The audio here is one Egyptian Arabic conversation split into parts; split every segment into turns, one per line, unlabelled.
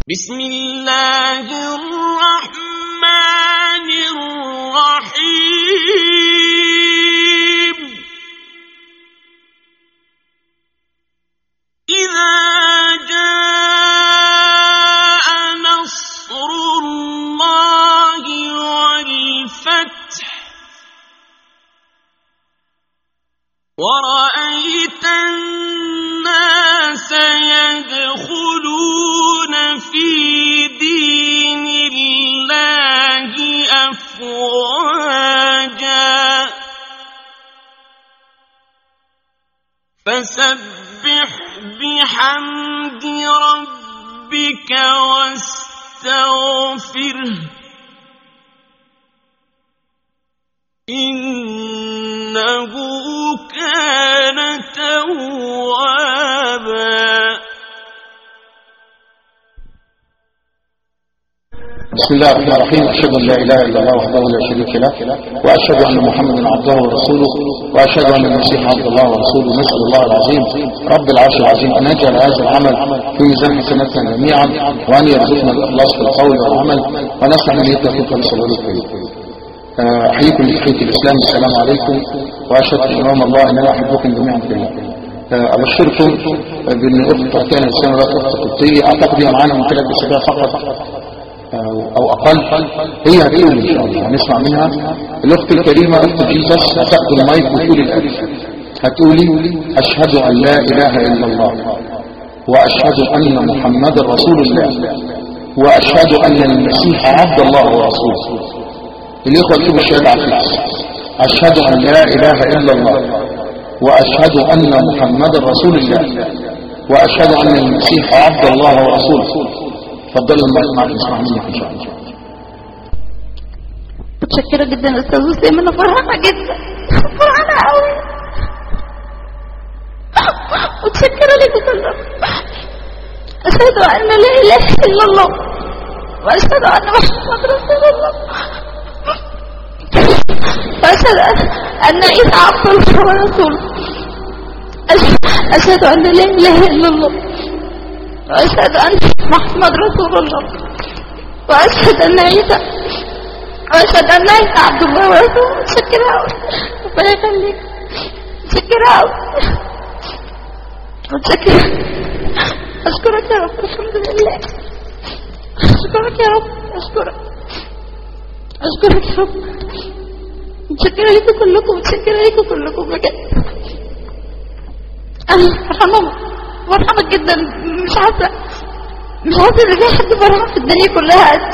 بسم الله الرحمن الرحيم إذا جاء نصر الله والفتح ورأيت الناس يدخلون في دين الله أفواجا فسبح بحمد ربك واستغفره إنه كان توابا
بسم الله الرحمن الرحيم أشهد أن لا إله إلا الله وحده لا شريك له وأشهد أن محمدا عبده ورسوله وأشهد أن المسيح عبد الله ورسوله نسأل الله العظيم رب العرش العظيم أن يجعل هذا العمل في ميزان حسناتنا جميعا وأن يرزقنا الإخلاص في القول والعمل ونصلح نيتنا في كل صلاة الكريم أحييكم بإخوة الإسلام السلام عليكم وأشهد أمام الله أننا أحبكم جميعا في الله أبشركم بأن أخت كان السنة أخت قبطية أعتقد هي معانا من ثلاث أسابيع فقط او اقل هي هتقول ان شاء الله هنسمع منها الاخت الكريمة اخت جيسس هتاخد المايك وتقول الالف هتقولي اشهد ان لا اله الا الله واشهد ان محمد رسول الله واشهد ان المسيح عبد الله ورسوله الاخوة يكتبوا الشهادة على الفلس اشهد ان لا اله الا الله واشهد ان محمد رسول الله واشهد ان المسيح عبد الله ورسوله اتفضل المايك معك نسمع منك ان شاء الله
متشكرة جدا يا استاذ وسام انا فرحانة جدا فرحانة قوي متشكرة لكم كلكم اشهد ان لا اله الا الله واشهد ان محمد رسول الله واشهد ان عيسى عبد الله ورسوله اشهد ان لا اله الا الله وأشهد أن محمد رسول الله وأشهد أن عيسى وأشهد أن عيسى عبد الله ورسوله متشكرة أوي ربنا يخليك متشكرة أوي متشكرة أشكرك يا رب الحمد لله أشكرك يا رب أشكرك أشكرك يا رب متشكرة لكم كلكم متشكرة لكم كلكم بجد أنا فرحانة فرحانة جدا مش عارفة مش عارفة ان في حد فرحان في الدنيا كلها قد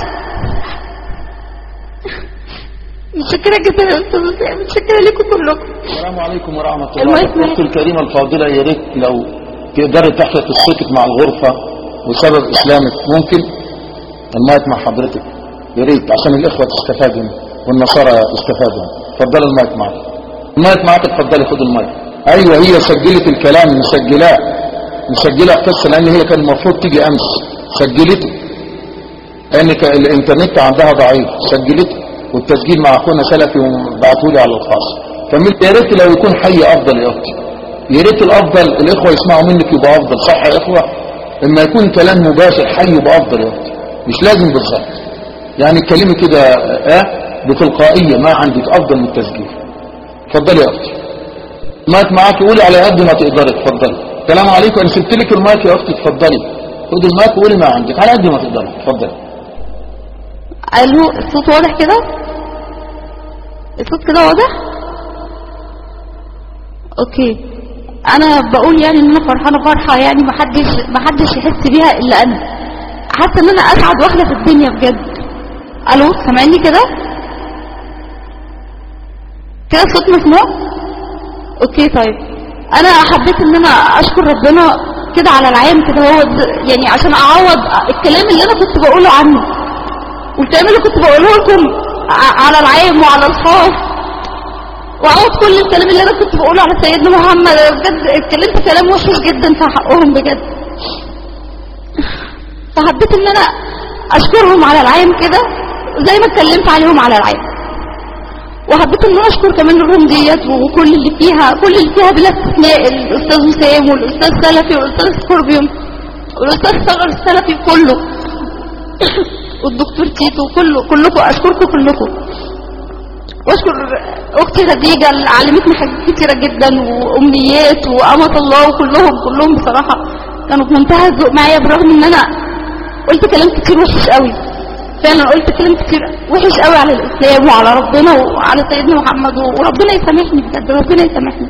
متشكرة جدا يا استاذ وسام متشكرة لكم كلكم
السلام عليكم ورحمة الله
المايك معاك.
الاخت الكريمة الفاضلة يا ريت لو تقدري تحفظ الصوتك مع الغرفة وسبب اسلامك ممكن المايك مع حضرتك يا ريت عشان الاخوة تستفادوا والنصارى يستفادوا اتفضل المايك معك المايك معك اتفضلي خد المايك ايوه هي سجلت الكلام مسجلاه مسجلة قصة لان هي كان المفروض تيجي امس سجلته لان ك- الانترنت عندها ضعيف سجلته والتسجيل مع اخونا سلفي وبعته لي على الخاص كملت يا ريت لو يكون حي افضل يا اختي يا ريت الافضل الاخوه يسمعوا منك يبقى افضل صح يا اخوه اما يكون كلام مباشر حي يبقى افضل يا اختي مش لازم بالظبط يعني اتكلمي كده اه بتلقائيه ما عندك افضل من التسجيل اتفضلي يا اختي المايك معاك قولي على قد ما تقدري اتفضلي السلام عليكم انا سبت لك المايك يا اختي اتفضلي خدي المايك وقولي ما عندك على قد ما تقدري اتفضلي
الو الصوت واضح كده الصوت كده واضح اوكي انا بقول يعني ان انا فرحانه فرحه يعني محدش محدش يحس بيها الا انا حاسه ان انا اسعد واحده في الدنيا بجد الو سامعني كده كده الصوت مسموع اوكي طيب انا حبيت ان انا اشكر ربنا كده على العام كده هو يعني عشان اعوض الكلام اللي انا كنت بقوله عنه والكلام اللي كنت بقوله لكم ع- على العام وعلى الخاص وعوض كل الكلام اللي انا كنت بقوله على سيدنا محمد أنا بجد اتكلمت كلام وحش جدا في حقهم بجد فحبيت ان انا اشكرهم على العام كده زي ما اتكلمت عليهم على العام وحبيت ان انا اشكر كمان الروم ديت وكل اللي فيها كل اللي فيها بلا استثناء الاستاذ وسام والاستاذ سلفي والاستاذ سكوربيوم والاستاذ صغر السلفي كله والدكتور تيتو كله كلكم اشكركم كلكم واشكر اختي خديجه اللي علمتني حاجات كتيره جدا وامنيات وامة الله وكلهم كلهم بصراحه كانوا في منتهى الذوق معايا برغم ان انا قلت كلام كتير وحش قوي فعلا قلت كلام كتير وحش قوي على الاسلام وعلى ربنا وعلى سيدنا محمد وربنا يسامحني بجد ربنا يسامحني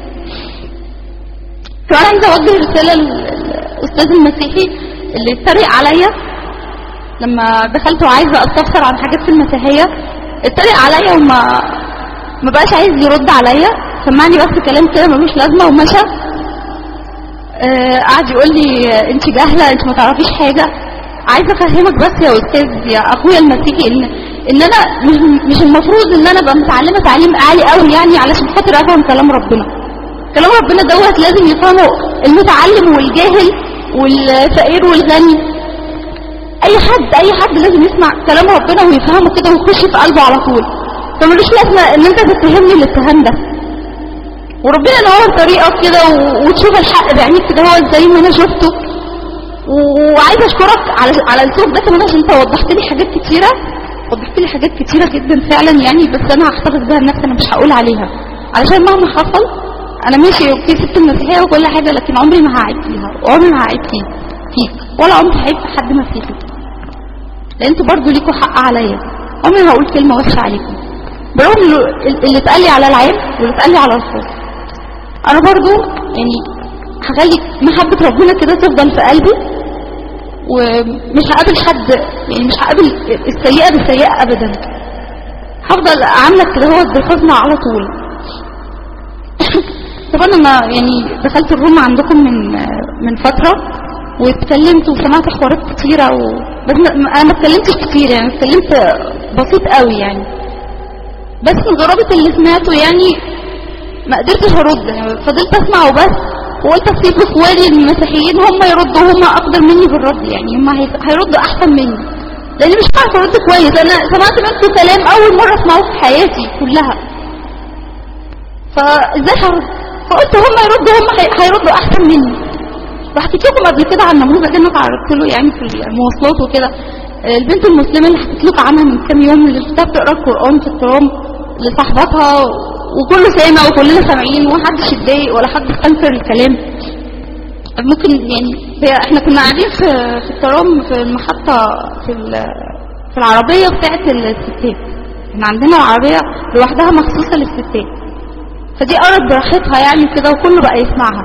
كمان عايزه اوجه رساله للاستاذ المسيحي اللي اتريق عليا لما دخلت وعايزه استفسر عن حاجات في المسيحيه اتريق عليا وما ما بقاش عايز يرد عليا سمعني بس كلام كده ملوش لازمه ومشى آه، قعد يقول لي آه، انت جاهله انت ما تعرفيش حاجه عايزه افهمك بس يا استاذ يا اخويا المسيحي ان ان انا مش مش المفروض ان انا ابقى متعلمه تعليم عالي قوي يعني علشان خاطر افهم كلام ربنا كلام ربنا دوت لازم يفهمه المتعلم والجاهل والفقير والغني اي حد اي حد لازم يسمع كلام ربنا ويفهمه كده ويخش في قلبه على طول فملوش لازمه ان انت تتهمني الاتهام ده وربنا ينور طريقك كده و- وتشوف الحق بعينيك كده هو زي ما انا شفته و- وعايزه اشكرك على على الصوت ده كمان عشان انت وضحت لي حاجات كتيره وضحت لي حاجات كتيره جدا فعلا يعني بس انا هحتفظ بيها لنفسي انا مش هقول عليها علشان مهما حصل انا ماشي اوكي ست المسيحيه وكل حاجه لكن عمري ما هعيب فيها وعمري ما هعيب فيك فيك ولا عمري هعيب في حد مسيحي لان انتوا برضو ليكوا حق عليا عمري ما هقول كلمه وحشه عليكم برغم ال- اللي اتقال لي على العين واللي اتقال لي على الصوت انا برضو يعني هخلي محبة ربنا كده تفضل في قلبي ومش هقابل حد يعني مش هقابل السيئة بالسيئة ابدا هفضل عاملة كده هو بالحزن على طول طبعا انا يعني دخلت الروم عندكم من من فترة واتكلمت وسمعت حوارات كتيرة و... بس ما- انا ما اتكلمتش كتير يعني اتكلمت بسيط قوي يعني بس من غرابة اللي سمعته يعني ما قدرتش ارد يعني فضلت اسمع وبس وقلت اسيب اخواني المسيحيين هم يردوا هم اقدر مني في الرد يعني هم هي- هيردوا احسن مني لاني مش بعرف ارد كويس انا سمعت منكم كلام اول مره اسمعه في حياتي كلها فازاي هرد فقلت هم يردوا هم هي- هيردوا احسن مني وحكيت لكم قبل كده عن نموذج انا تعرضت له يعني في المواصلات وكده آه، البنت المسلمه اللي حكيت لكم عنها من كام يوم اللي شفتها بتقرا القران في الترام لصاحبتها وكله سامع وكلنا سامعين ومحدش اتضايق ولا حد استنكر الكلام ممكن يعني هي احنا كنا قاعدين في في الترام في المحطه في ال- في العربيه بتاعت الستات احنا عندنا العربيه لوحدها مخصوصه للستات فدي قرت براحتها يعني كده وكله بقى يسمعها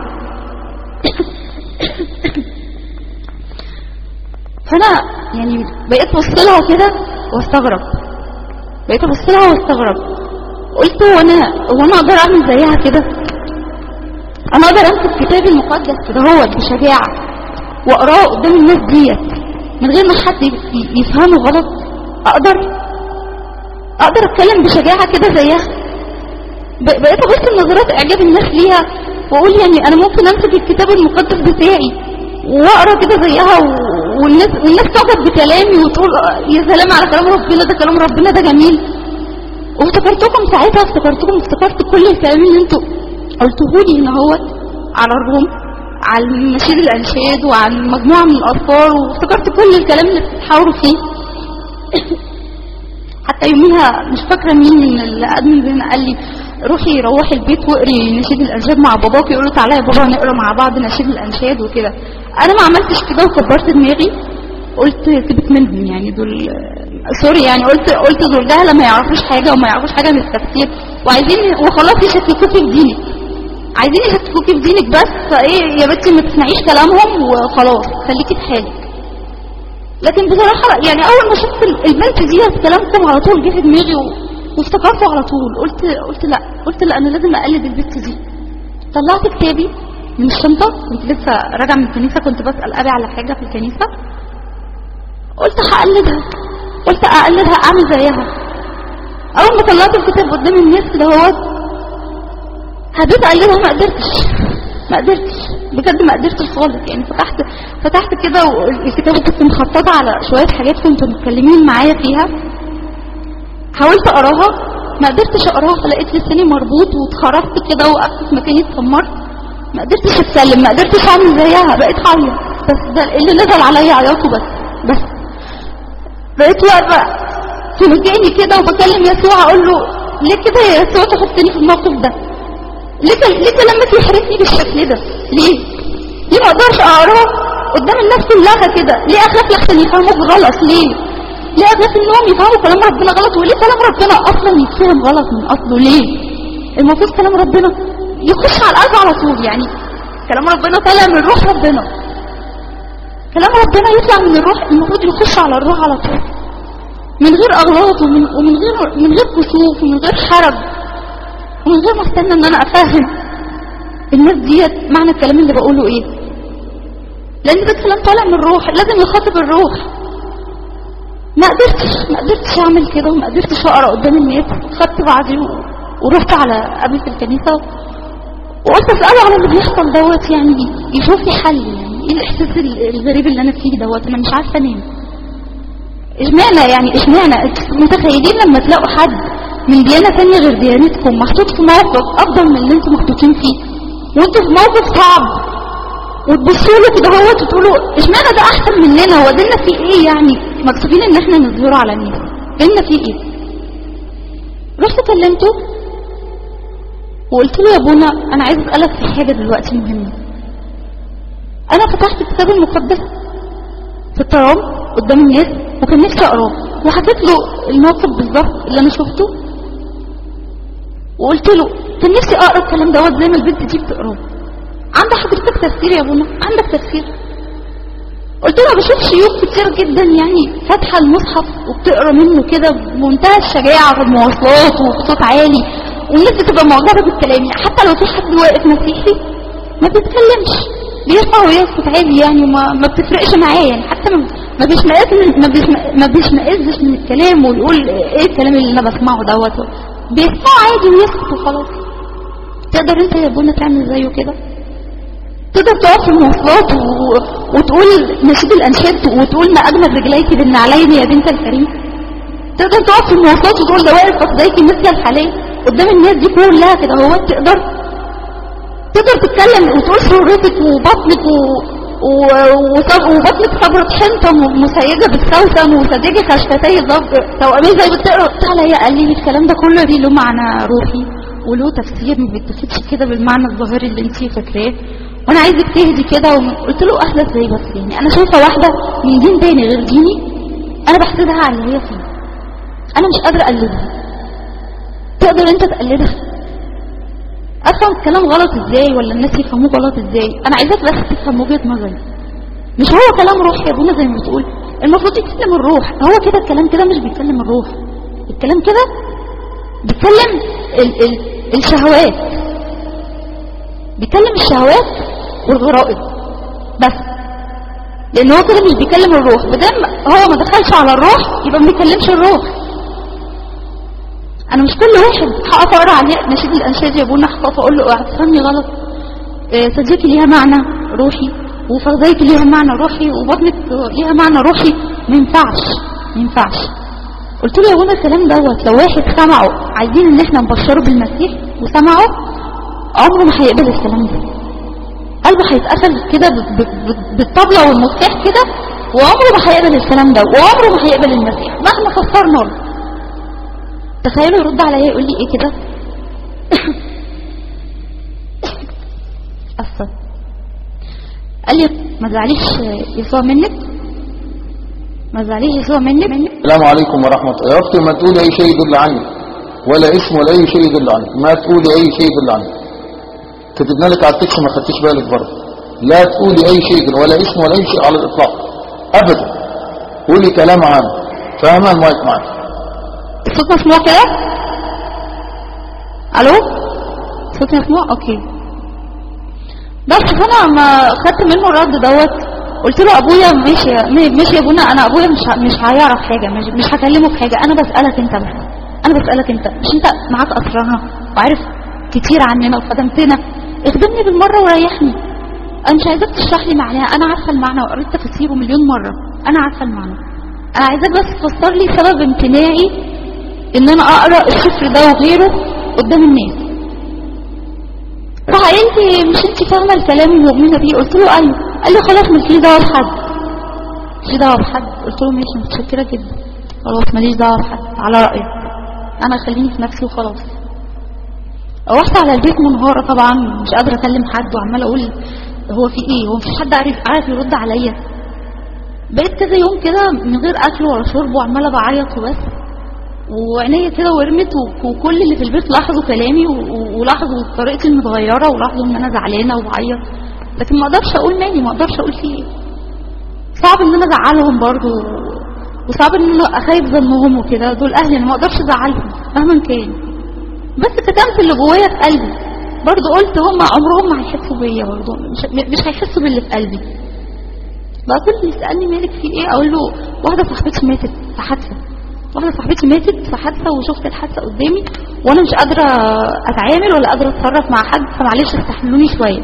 فانا يعني بقيت ابص لها كده واستغرب بقيت ابص لها واستغرب قلت وانا وانا اقدر اعمل زيها كده انا اقدر امسك كتابي المقدس كده هو بشجاعه واقراه قدام الناس ديت من غير ما حد ي- يفهمه غلط اقدر اقدر اتكلم بشجاعه كده زيها ب- بقيت ابص لنظرات اعجاب الناس ليها واقول يعني انا ممكن امسك الكتاب المقدس بتاعي واقرا كده زيها و... والناس والناس تعجب بكلامي وتقول آه، يا سلام على كلام ربنا ده كلام ربنا ده جميل وافتكرتكم ساعتها افتكرتكم افتكرت كل الكلام اللي انتوا قلتوه لي هنا هو على الروم عن نشيد الانشاد وعن مجموعه من الاذكار وافتكرت كل الكلام اللي بتتحاوروا فيه حتى يوميها مش فاكره مين من الادمن هنا قال لي روحي روحي البيت واقري نشيد الانشاد مع باباك يقول له تعالى يا بابا نقرا مع بعض نشيد الانشاد وكده انا ما عملتش كده وكبرت دماغي قلت سيبك منهم يعني دول سوري يعني قلت قلت دول جهله ما يعرفوش حاجه وما يعرفوش حاجه من التفسير وعايزين وخلاص يشككوكي في دينك عايزين يشككوكي في دينك بس فايه يا بنتي ما تسمعيش كلامهم وخلاص خليكي في حالك لكن بصراحة يعني أول ما شفت ال- البنت دي كلامكم على طول جه في دماغي و... وافتكرته على طول قلت قلت لا قلت لا أنا لازم أقلد البنت دي طلعت كتابي من الشنطة كنت لسه راجعة من الكنيسة كنت بسأل أبي على حاجة في الكنيسة قلت هقلدها قلت أقلدها أعمل زيها أول ما طلعت الكتاب قدام الناس كده هو حبيت أقلدها ما قدرتش ما قدرتش بجد ما قدرتش خالص يعني فتحت فتحت كده والكتاب كنت مخططه على شويه حاجات كنتوا متكلمين معايا فيها حاولت اقراها ما قدرتش اقراها فلقيت لساني مربوط واتخرجت كده وقفت في مكاني اتسمرت ما قدرتش اتكلم ما قدرتش اعمل زيها بقيت عيط بس ده اللي نزل عليا عياطه بس بس بقيت واقفة في مكاني كده وبكلم يسوع اقول له ليه كده يا يسوع تحطني في الموقف ده ليه كل- ليه كلامك يحرقني بالشكل ده ليه ليه ما اقدرش اقراه قدام الناس كلها كده ليه اخاف لحسن يفهموا غلط ليه ليه اخاف انهم يفهموا كلام ربنا غلط وليه كلام ربنا اصلا يتفهم غلط من اصله ليه المفروض كلام ربنا يخش على القلب على طول يعني كلام ربنا طالع من روح ربنا كلام ربنا يطلع من الروح المفروض يخش على الروح على طول من غير اغلاط ومن, ومن غير من غير كسوف ومن غير حرج ومن غير ما استنى ان انا افهم الناس ديت معنى الكلام اللي بقوله ايه لان ده كلام طالع من الروح لازم يخاطب الروح ما قدرتش ما قدرتش اعمل كده وما قدرتش اقرا قدام الناس خدت بعضي و- ورحت على ابي في الكنيسه وقلت اساله على اللي بيحصل دوت يعني يشوف لي حل يعني ايه الاحساس ال- الغريب اللي انا فيه دوت انا مش عارفه انام اشمعنى يعني اشمعنى متخيلين لما تلاقوا حد من ديانه ثانيه غير ديانتكم محطوط في موقف افضل من اللي انتم محطوطين فيه وانتوا في موقف صعب وتبصوا له كده هوت وتقولوا اشمعنى ده احسن مننا هو ديننا فيه ايه يعني مكسوفين ان احنا نظهره على الناس ديننا فيه ايه رحت كلمته وقلت له يا ابونا انا عايز اسالك في حاجه دلوقتي مهمه انا فتحت الكتاب المقدس في الترام قدام الناس وكان نفسي اقراه وحكيت له الموقف بالظبط اللي انا شفته وقلت له كان نفسي اقرا الكلام دوت زي ما البنت دي بتقراه عند حضرتك تفسير يا ابونا عندك تفسير قلت له بشوف شيوخ كتير جدا يعني فاتحه المصحف وبتقرا منه كده بمنتهى الشجاعه في المواصلات وبصوت عالي والناس بتبقى معجبه بالكلام يعني حتى لو في حد واقف مسيحي ما بيتكلمش بيسمع ويسكت عادي يعني وما ما بتفرقش معاه يعني حتى ما ما بيشمئز من ما بيشم- ما بيشمئزش من الكلام ويقول ايه الكلام اللي انا بسمعه دوت بيسمعه عادي ويسكت وخلاص تقدر انت يا ابونا تعمل زيه كده تقدر تقف في المواصلات و... وتقول نشيد الانشاد وتقول ما اجمل رجليك بالنعلين يا بنت الكريم تقدر تقف في المواصلات وتقول ده واقف فخديكي مثل الحلال قدام الناس دي كلها كده هو تقدر تقدر تتكلم وتقول سرتك وبطنك و... و... وصب... وبطنك صبرة حنطة م- مسيجة بالسوسن وصديقي خشفتي ضب توأمين زي بتقرا تعالى يا قال لي الكلام ده كله ليه له معنى روحي وله تفسير ما بيتاخدش كده بالمعنى الظاهري اللي انت فاكراه وانا عايزك تهدي كده وقلت له اهدى ازاي بس يعني انا شايفه واحده من دين تاني غير ديني انا بحسدها على اللي هي فيه انا مش قادره اقلدها تقدر انت تقلدها افهم الكلام غلط ازاي ولا الناس يفهموه غلط ازاي انا عايزاك بس تفهم وجهه نظري مش هو كلام روح يا ابونا زي ما بتقول المفروض يتكلم الروح هو كده الكلام كده مش بيتكلم الروح الكلام كده بيتكلم ال ال الشهوات بيكلم الشهوات والغرائز بس لان هو كده مش بيكلم الروح بدل هو ما دخلش على الروح يبقى ما بيكلمش الروح انا مش كل واحد هقف اقرا عليه نشيد الانشاد يا ابونا هقف اقول له هتفهمني غلط آه، صديقي ليها معنى روحي وفخذيك ليها معنى روحي وبطنك ليها معنى روحي ما ينفعش ما ينفعش قلت له يا ابونا الكلام دوت لو واحد سمعه عايزين ان احنا نبشره بالمسيح وسمعه عمره ما هيقبل الكلام ده قلبه هيتقفل كده ب- ب- ب- بالطبلة والمفتاح كده وعمره ما هيقبل الكلام ده وعمره ما هيقبل المسيح مهما فسرنا له تخيلوا يرد عليا يقول لي ايه كده أصلا قال لي ما تزعليش يسوع منك ما تزعليش يسوع منك منك
السلام عليكم ورحمة الله يا أختي ما تقولي أي شيء يدل عنك ولا اسم ولا أي شيء يدل عنك ما تقولي أي شيء يدل عنك كتبنا لك على التكس ما خدتش بالك برضه لا تقولي أي شيء يدل ولا اسم ولا أي شيء على الإطلاق أبدا قولي كلام عام فاهمة المايك معك
الصوت مسموع كده الو صوت مسموع اوكي بس فانا ما خدت منه الرد دوت قلت له ابويا ماشي م- ماشي يا ابونا انا ابويا مش ه- مش هيعرف حاجه مش مش هكلمه في حاجه انا بسالك انت بس انا بسالك انت مش انت معاك اسرارنا وعارف كتير عننا وخدمتنا اخدمني بالمره وريحني انا مش عايزاك تشرح لي معناها انا عارفه المعنى وقريت تفسيره مليون مره انا عارفه المعنى انا عايزاك بس تفسر لي سبب امتناعي ان انا اقرا السفر ده وغيره قدام الناس راح قال لي مش انت فاهمه الكلام ومؤمنه بيه قلت له ايوه قال لي خلاص مش دعوه بحد مش دعوه بحد قلت له ماشي متشكره جدا خلاص ماليش دعوه بحد على رايك انا خليني في نفسي وخلاص روحت على البيت منهارة طبعا مش قادرة اكلم حد وعمالة اقول هو في ايه هو مفيش حد عارف عارف يرد عليا بقيت كذا يوم كده من غير اكل ولا شرب وعمالة بعيط وبس وعينيا كده ورمت و- وكل اللي في البيت لاحظوا كلامي و- و- ولاحظوا طريقتي المتغيرة ولاحظوا ان انا زعلانة وبعيط لكن ما اقدرش اقول مالي ما اقدرش اقول في ايه صعب ان انا ازعلهم برضو وصعب ان انا اخايف ظنهم وكده دول اهلي انا ما اقدرش ازعلهم مهما كان بس كتمت اللي جوايا في قلبي برضو قلت هم عمرهم ما هيحسوا بيا برضو مش, مش هيحسوا باللي في قلبي بقى كل اللي يسالني مالك في ايه اقول له واحده صاحبتي ماتت في حادثه واحده صاحبتي ماتت في حادثه وشفت الحادثه قدامي وانا مش قادره اتعامل ولا قادره اتصرف مع حد فمعلش استحملوني شويه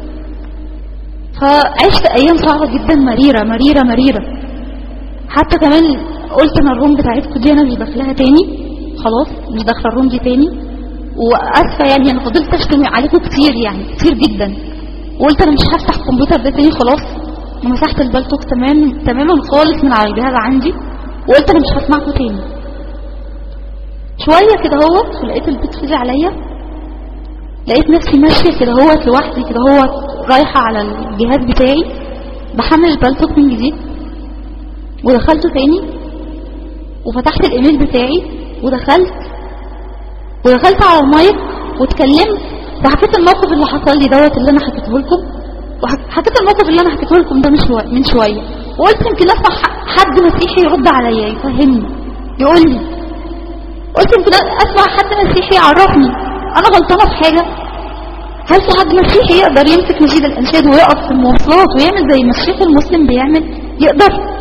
فعشت ايام صعبه جدا مريره مريره مريره حتى كمان قلت انا الروم بتاعتكم دي انا مش داخلها تاني خلاص مش داخله الروم دي تاني واسفه يعني انا فضلت اشتم عليكم كتير يعني كتير جدا وقلت انا مش هفتح الكمبيوتر ده تاني خلاص ومسحت البلتوك تمام تماما خالص من على الجهاز عندي وقلت انا مش هسمعكم تاني شويه كده هوت ولقيت البيت فضي عليا لقيت نفسي ماشيه كده هوت لوحدي كده هوت رايحه على الجهاز بتاعي بحمل البلتوك من جديد ودخلته تاني وفتحت الايميل بتاعي ودخلت ودخلت على المايك واتكلمت وحكيت الموقف اللي حصل لي دوت اللي انا حكيته لكم وحكيت الموقف اللي انا حكيته لكم ده من شويه من شويه وقلت يمكن اسمع ح- حد مسيحي يرد عليا يفهمني يقول لي قلت يمكن اسمع حد مسيحي يعرفني انا غلطانه في حاجه هل في حد مسيحي يقدر يمسك نشيد الانشاد ويقف في المواصلات ويعمل زي ما الشيخ المسلم بيعمل يقدر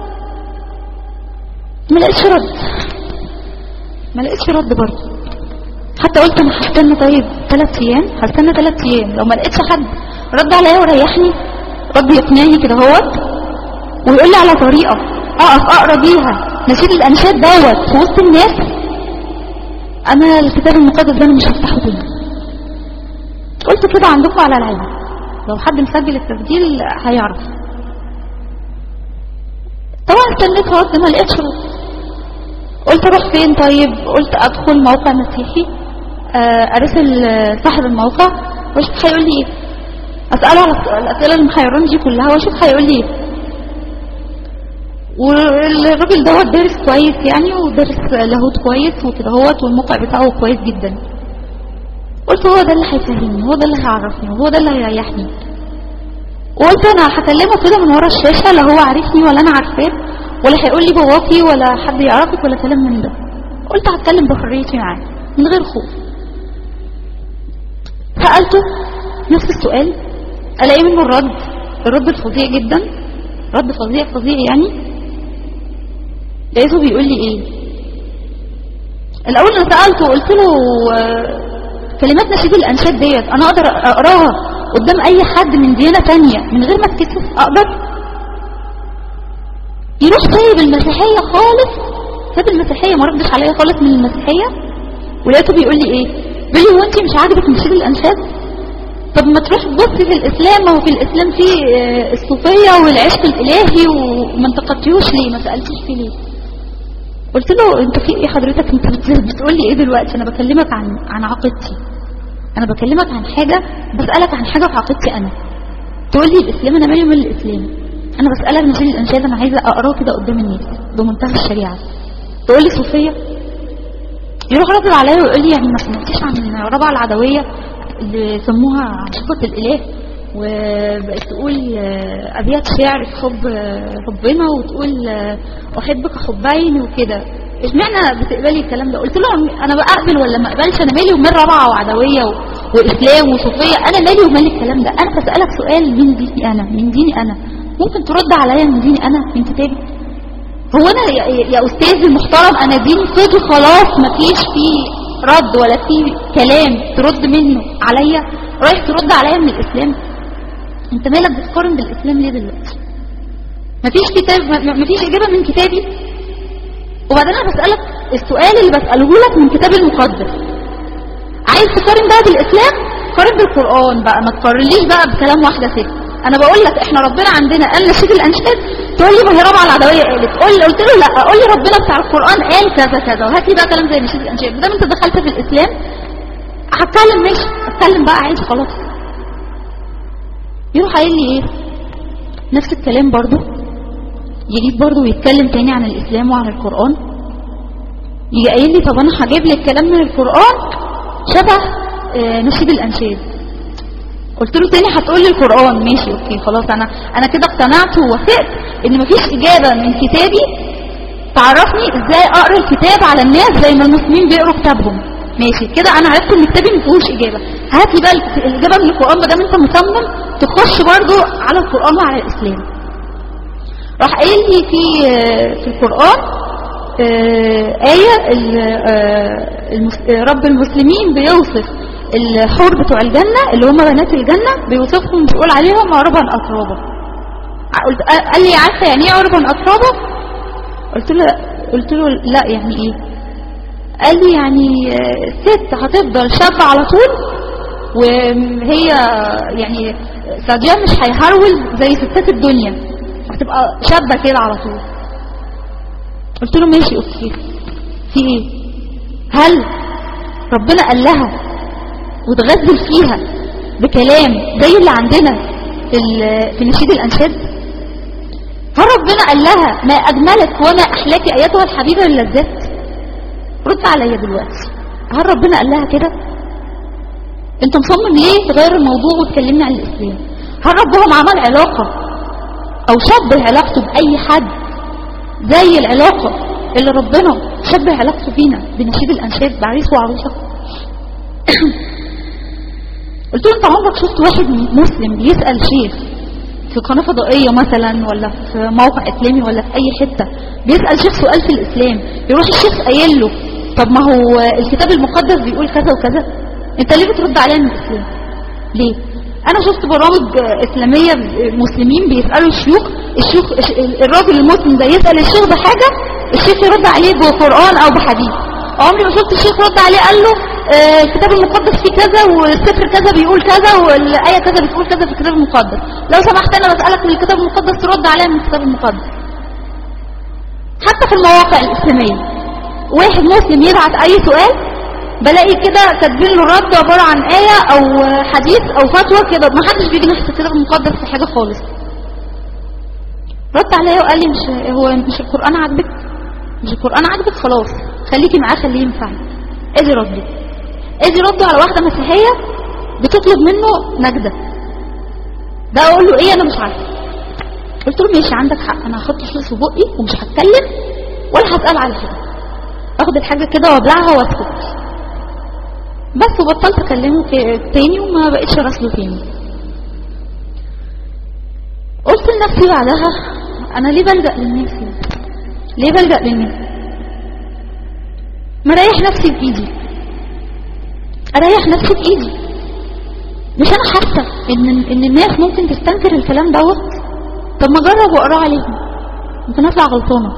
ما لقيتش رد ما لقيتش رد برضه حتى قلت انا هستنى طيب ثلاث ايام هستنى ثلاث ايام لو ما لقيتش حد رد عليا وريحني رد يقنعني كده هوت ويقول لي على طريقه اقف اقرا بيها نشيد الانشاد دوت في وسط الناس انا الكتاب المقدس ده انا مش هفتحه تاني قلت كده عندكم على العين لو حد مسجل التسجيل هيعرف طبعا استنيت رد ما لقيتش رد قلت اروح فين طيب قلت ادخل موقع مسيحي آه، ارسل آه، صاحب الموقع واشوف هيقول لي ايه اساله على الاسئله اللي محيراني دي كلها واشوف هيقول لي ايه والراجل دوت دارس كويس يعني ودارس لاهوت كويس وكده هوت والموقع بتاعه كويس جدا قلت هو ده اللي هيفهمني هو ده اللي هيعرفني وهو ده اللي هيريحني وقلت انا هكلمه كده من ورا الشاشه لا هو عارفني ولا انا عارفاه ولا هيقول لي باباكي ولا حد يعرفك ولا كلام من ده قلت هتكلم بحريتي معاه من غير خوف سالته نفس السؤال الاقي منه الرد الرد الفظيع جدا رد فظيع فظيع يعني لقيته بيقول لي ايه الاول انا سالته وقلت له آه، كلمات نشيد الانشاد ديت انا اقدر اقراها قدام اي حد من ديانه تانية من غير ما اتكسف اقدر يروح سايب المسيحيه خالص ساب المسيحيه ما ردش عليا خالص من المسيحيه ولقيته بيقول لي ايه بيقول لي هو انت مش عاجبك نشيد الانشاد طب ما تروح تبصي في الاسلام ما هو في الاسلام فيه آه، الصوفيه والعشق الالهي وما انتقدتيهوش ليه ما سالتيش فيه ليه قلت له انت في ايه حضرتك انت بت- بتقول لي ايه دلوقتي انا بكلمك عن عن عقيدتي انا بكلمك عن حاجه بسالك عن حاجه في عقيدتي انا تقول لي الاسلام انا مالي ومال الاسلام انا بسالك نشيد الانشاد انا عايزه اقراه كده قدام الناس بمنتهى الشريعه تقول لي صوفيه يروح رد عليا ويقول لي يعني ما سمعتيش عن ربع العدويه اللي سموها عشقة الاله وبقت تقول آه، ابيات شعر في حب آه، ربنا وتقول آه، احبك حبين وكده اشمعنى بتقبلي الكلام ده قلت له انا بقبل ولا ما اقبلش انا مالي ومال ربعه وعدويه و... واسلام وصوفيه انا مالي ومال الكلام ده انا بسالك سؤال من ديني انا من ديني انا ممكن ترد عليا من ديني انا من كتابي هو انا يا, يا استاذ المحترم انا ديني فاضي خلاص مفيش فيه رد ولا فيه كلام ترد منه عليا رايح ترد عليا من الاسلام انت مالك بتقارن بالاسلام ليه دلوقتي مفيش كتاب م- مفيش اجابه من كتابي وبعدين انا بسالك السؤال اللي بساله لك من كتاب المقدس عايز تقارن بقى بالاسلام قارن بالقران بقى ما تقارنليش بقى بكلام واحده ست انا بقول لك احنا ربنا عندنا قال نشيد الانشاد تقول لي ما هي رابعه العدويه قالت قول لي قلت له لا قول لي ربنا بتاع القران قال كذا كذا وهات لي بقى كلام زي نشيد الانشاد ما دام انت دخلت في الاسلام هتكلم ماشي اتكلم بقى عايز خلاص يروح قايل لي ايه نفس الكلام برضو يجيب برضو ويتكلم تاني عن الاسلام وعن القران يجي قايل لي طب انا هجيب لك كلام من القران شبه آه، نشيد الانشاد قلت له تاني هتقول لي القران ماشي اوكي خلاص انا انا كده اقتنعت ووافقت ان مفيش اجابه من كتابي تعرفني ازاي اقرا الكتاب على الناس زي ما المسلمين بيقروا كتابهم ماشي كده انا عرفت ان كتابي ما فيهوش اجابه هات لي بقى الك- الاجابه من القران ما دام انت مصمم تخش برضو على القران وعلى الاسلام راح قايل لي في آه، في القران آه، آية ال- آه، المس- آه، رب المسلمين بيوصف الحور بتوع الجنة اللي هم بنات الجنة بيوصفهم بيقول عليهم عربا أترابا ع- قلت آه، قال لي عارفة يعني ايه عربا أترابا قلت له قلت له لا يعني ايه قال لي يعني آه، ست هتفضل شابة على طول وهي يعني سعدية مش هيهرول زي ستات الدنيا هتبقى شابة كده على طول قلت له ماشي اوكي في ايه هل ربنا قال لها وتغزل فيها بكلام زي اللي عندنا في ال- في نشيد الانشاد هل ربنا قال لها ما اجملك وما احلاك ايتها الحبيبه للذات رد عليا دلوقتي هل ربنا قال لها كده انت مصمم ليه تغير الموضوع وتكلمني عن الاسلام هل ربهم عمل علاقه او شبه علاقته باي حد زي العلاقة اللي ربنا شبه علاقته بينا بنشيد الأنشاد بعريس وعروسة قلت له انت عمرك شفت واحد مسلم بيسأل شيخ في قناة فضائية مثلا ولا في موقع إسلامي ولا في أي حتة بيسأل شيخ سؤال في الإسلام يروح الشيخ قايل له طب ما هو الكتاب المقدس بيقول كذا وكذا انت ليه بترد عليا من الإسلام ليه انا شفت برامج اسلاميه مسلمين بيسالوا الشيوخ الشيوخ الراجل المسلم ده يسال الشيخ بحاجه الشيخ يرد عليه بقران او بحديث عمري ما شفت الشيخ رد عليه قال له آه، الكتاب المقدس فيه كذا والسفر كذا بيقول كذا والايه كذا بتقول كذا في الكتاب المقدس لو سمحت انا بسالك من الكتاب المقدس ترد عليا من الكتاب المقدس حتى في المواقع الاسلاميه واحد مسلم يبعت اي سؤال بلاقي كده كاتبين له رد عباره عن ايه او حديث او فتوى كده ما حدش بيجي ناحيه الكتاب المقدس في حاجه خالص رد عليا وقال لي مش هو مش القران عاجبك مش القران عاجبك خلاص خليكي معاه خليه ينفعك ادي ردي ادي رده على واحده مسيحيه بتطلب منه نجده ده اقول له ايه انا مش عارفه قلت له ماشي عندك حق انا هحط فلوس في بقي ومش هتكلم ولا هسال على حاجه اخد الحاجه كده وابلعها واسكت بس وبطلت اكلمه ك- تاني وما بقتش راسله تاني قلت لنفسي بعدها انا ليه بلجأ للناس يعني؟ ليه بلجأ للناس ما اريح نفسي بايدي اريح نفسي بايدي مش انا حاسه ان ان الناس ممكن تستنكر الكلام دوت طب ما اجرب واقراه عليهم يمكن اطلع غلطانه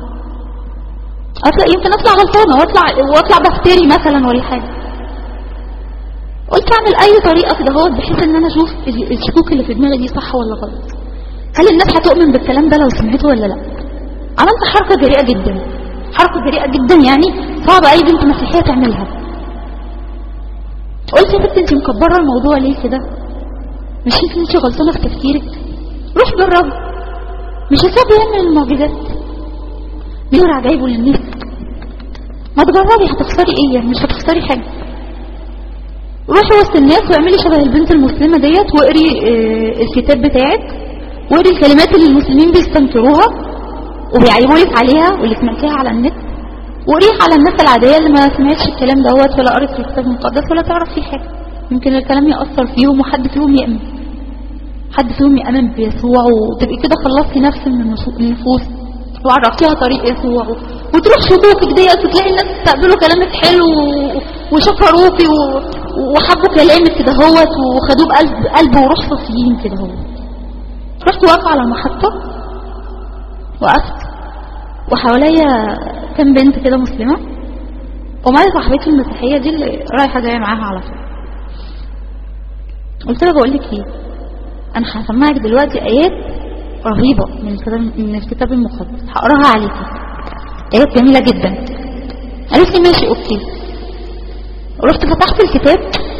اطلع يمكن اطلع غلطانه واطلع واطلع بفتري مثلا ولا حاجه قلت اعمل اي طريقه كده اهوت بحيث ان انا اشوف ال- الشكوك اللي في دماغي دي صح ولا غلط هل الناس هتؤمن بالكلام ده لو سمعته ولا لا عملت حركه جريئه جدا حركه جريئه جدا يعني صعب اي بنت مسيحيه تعملها قلت يا بنت انت مكبره الموضوع ليه كده مش يمكن انت غلطانه في تفكيرك روح جرب مش هسيب يعمل المعجزات بيقرا عجايبه للناس ما تجربي هتخسري ايه يعني مش هتخسري حاجه روحي وسط الناس واعملي شبه البنت المسلمة ديت واقري آه، الكتاب بتاعك واقري الكلمات اللي المسلمين بيستنكروها وبيعيبوا لك عليها واللي سمعتيها على النت وقريها على الناس العادية اللي ما سمعتش الكلام دوت ولا قرت في الكتاب المقدس ولا تعرف فيه حاجة يمكن الكلام يأثر فيهم وحد فيهم يأمن حد فيهم يأمن بيسوع وتبقي كده خلصتي نفس من النفو- النفوس وعرفتيها طريق يسوع وتروح شكوكك ديت وتلاقي الناس استقبلوا كلامك حلو و- وشكروكي و- وحبوا كلامك كده هوت وخدوه بقلب قلب وروح صافيين كده هوت رحت واقفة على المحطة وقفت وحواليا كام بنت كده مسلمة ومعايا صاحبتي المسيحية دي اللي رايحة جاية معاها على طول قلت لها بقول لك ايه انا هسمعك دلوقتي ايات رهيبة من الكتاب, من الكتاب المقدس هقراها عليكم ايات جميلة جدا قالت لي ماشي اوكي رحت فتحت الكتاب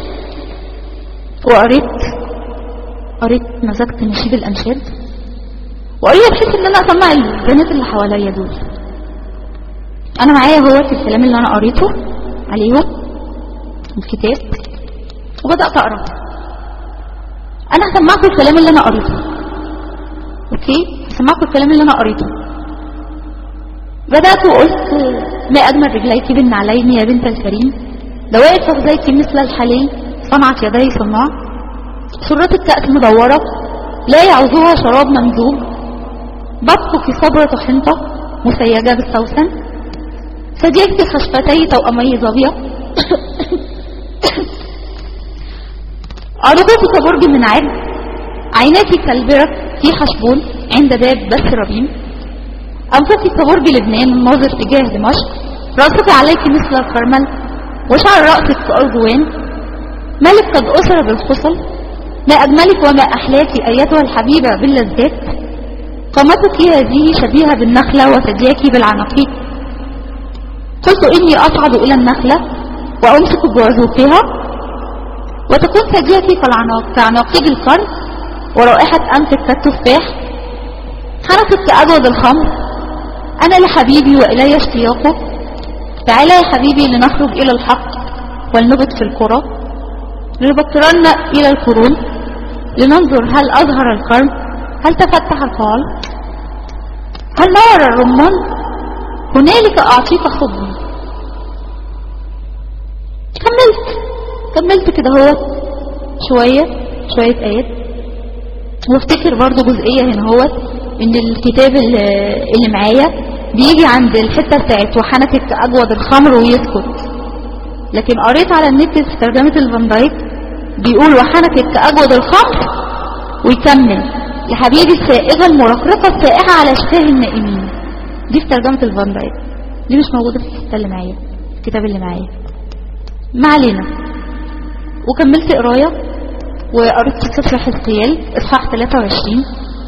وقريت قريت مسكت نشيد الانشاد وقريت بحيث ان انا اسمع البنات اللي حواليا دول انا معايا هو في الكلام اللي انا قريته عليهم الكتاب وبدأت اقرا انا هسمعكم الكلام اللي انا قريته اوكي هسمعكم الكلام اللي انا قريته بدأت وقلت ما أجمل رجليك بالنعلين يا بنت الكريم دوائر فخذيك مثل الحلي صنعت يدي صناع سرة الكأس مدورة لا يعوزها شراب ممزوج بطك صبرة حنطة مسيجة بالسوسن ثديك خشفتي توأمي ظبية عرضك كبرج من عاد عيناك كالبرك في حشبون عند باب بس ربيم أنفك كبرج لبنان الناظر تجاه دمشق رأسك عليك مثل الكرمل وشعر رأسك كأرجوان ملك قد أسر بالخصل ما أجملك وما أحلاك أيتها الحبيبة باللذات قامتك هذه شبيهة بالنخلة وثدياك بالعناقيد قلت إني أصعد إلى النخلة وأمسك بوزوقها وتكون ثدياك كعناقيد القرن ورائحة أنفك كالتفاح حنكك كأجود الخمر أنا لحبيبي وإلي اشتياقه تعالى يا حبيبي لنخرج إلى الحق ولنبت في القرى لنبكرن إلى القرون لننظر هل أظهر القرن هل تفتح الفعل هل نور الرمان هنالك أعطيك خبز كملت كملت كده هو شوية شوية آيات وافتكر برضو جزئية هنا هو ان الكتاب اللي اللي معايا بيجي عند الحتة بتاعت وحنكك أجود الخمر ويسكت لكن قريت على النت في ترجمة الفان دايك بيقول وحنكك أجود الخمر ويكمل يا حبيبي السائغة المرقرقة السائحة على شفاه النائمين دي في ترجمة الفان دايك دي مش موجودة في الكتاب اللي معايا الكتاب اللي معايا ما علينا وكملت قراية وقريت في سفر حزقيال اصحاح 23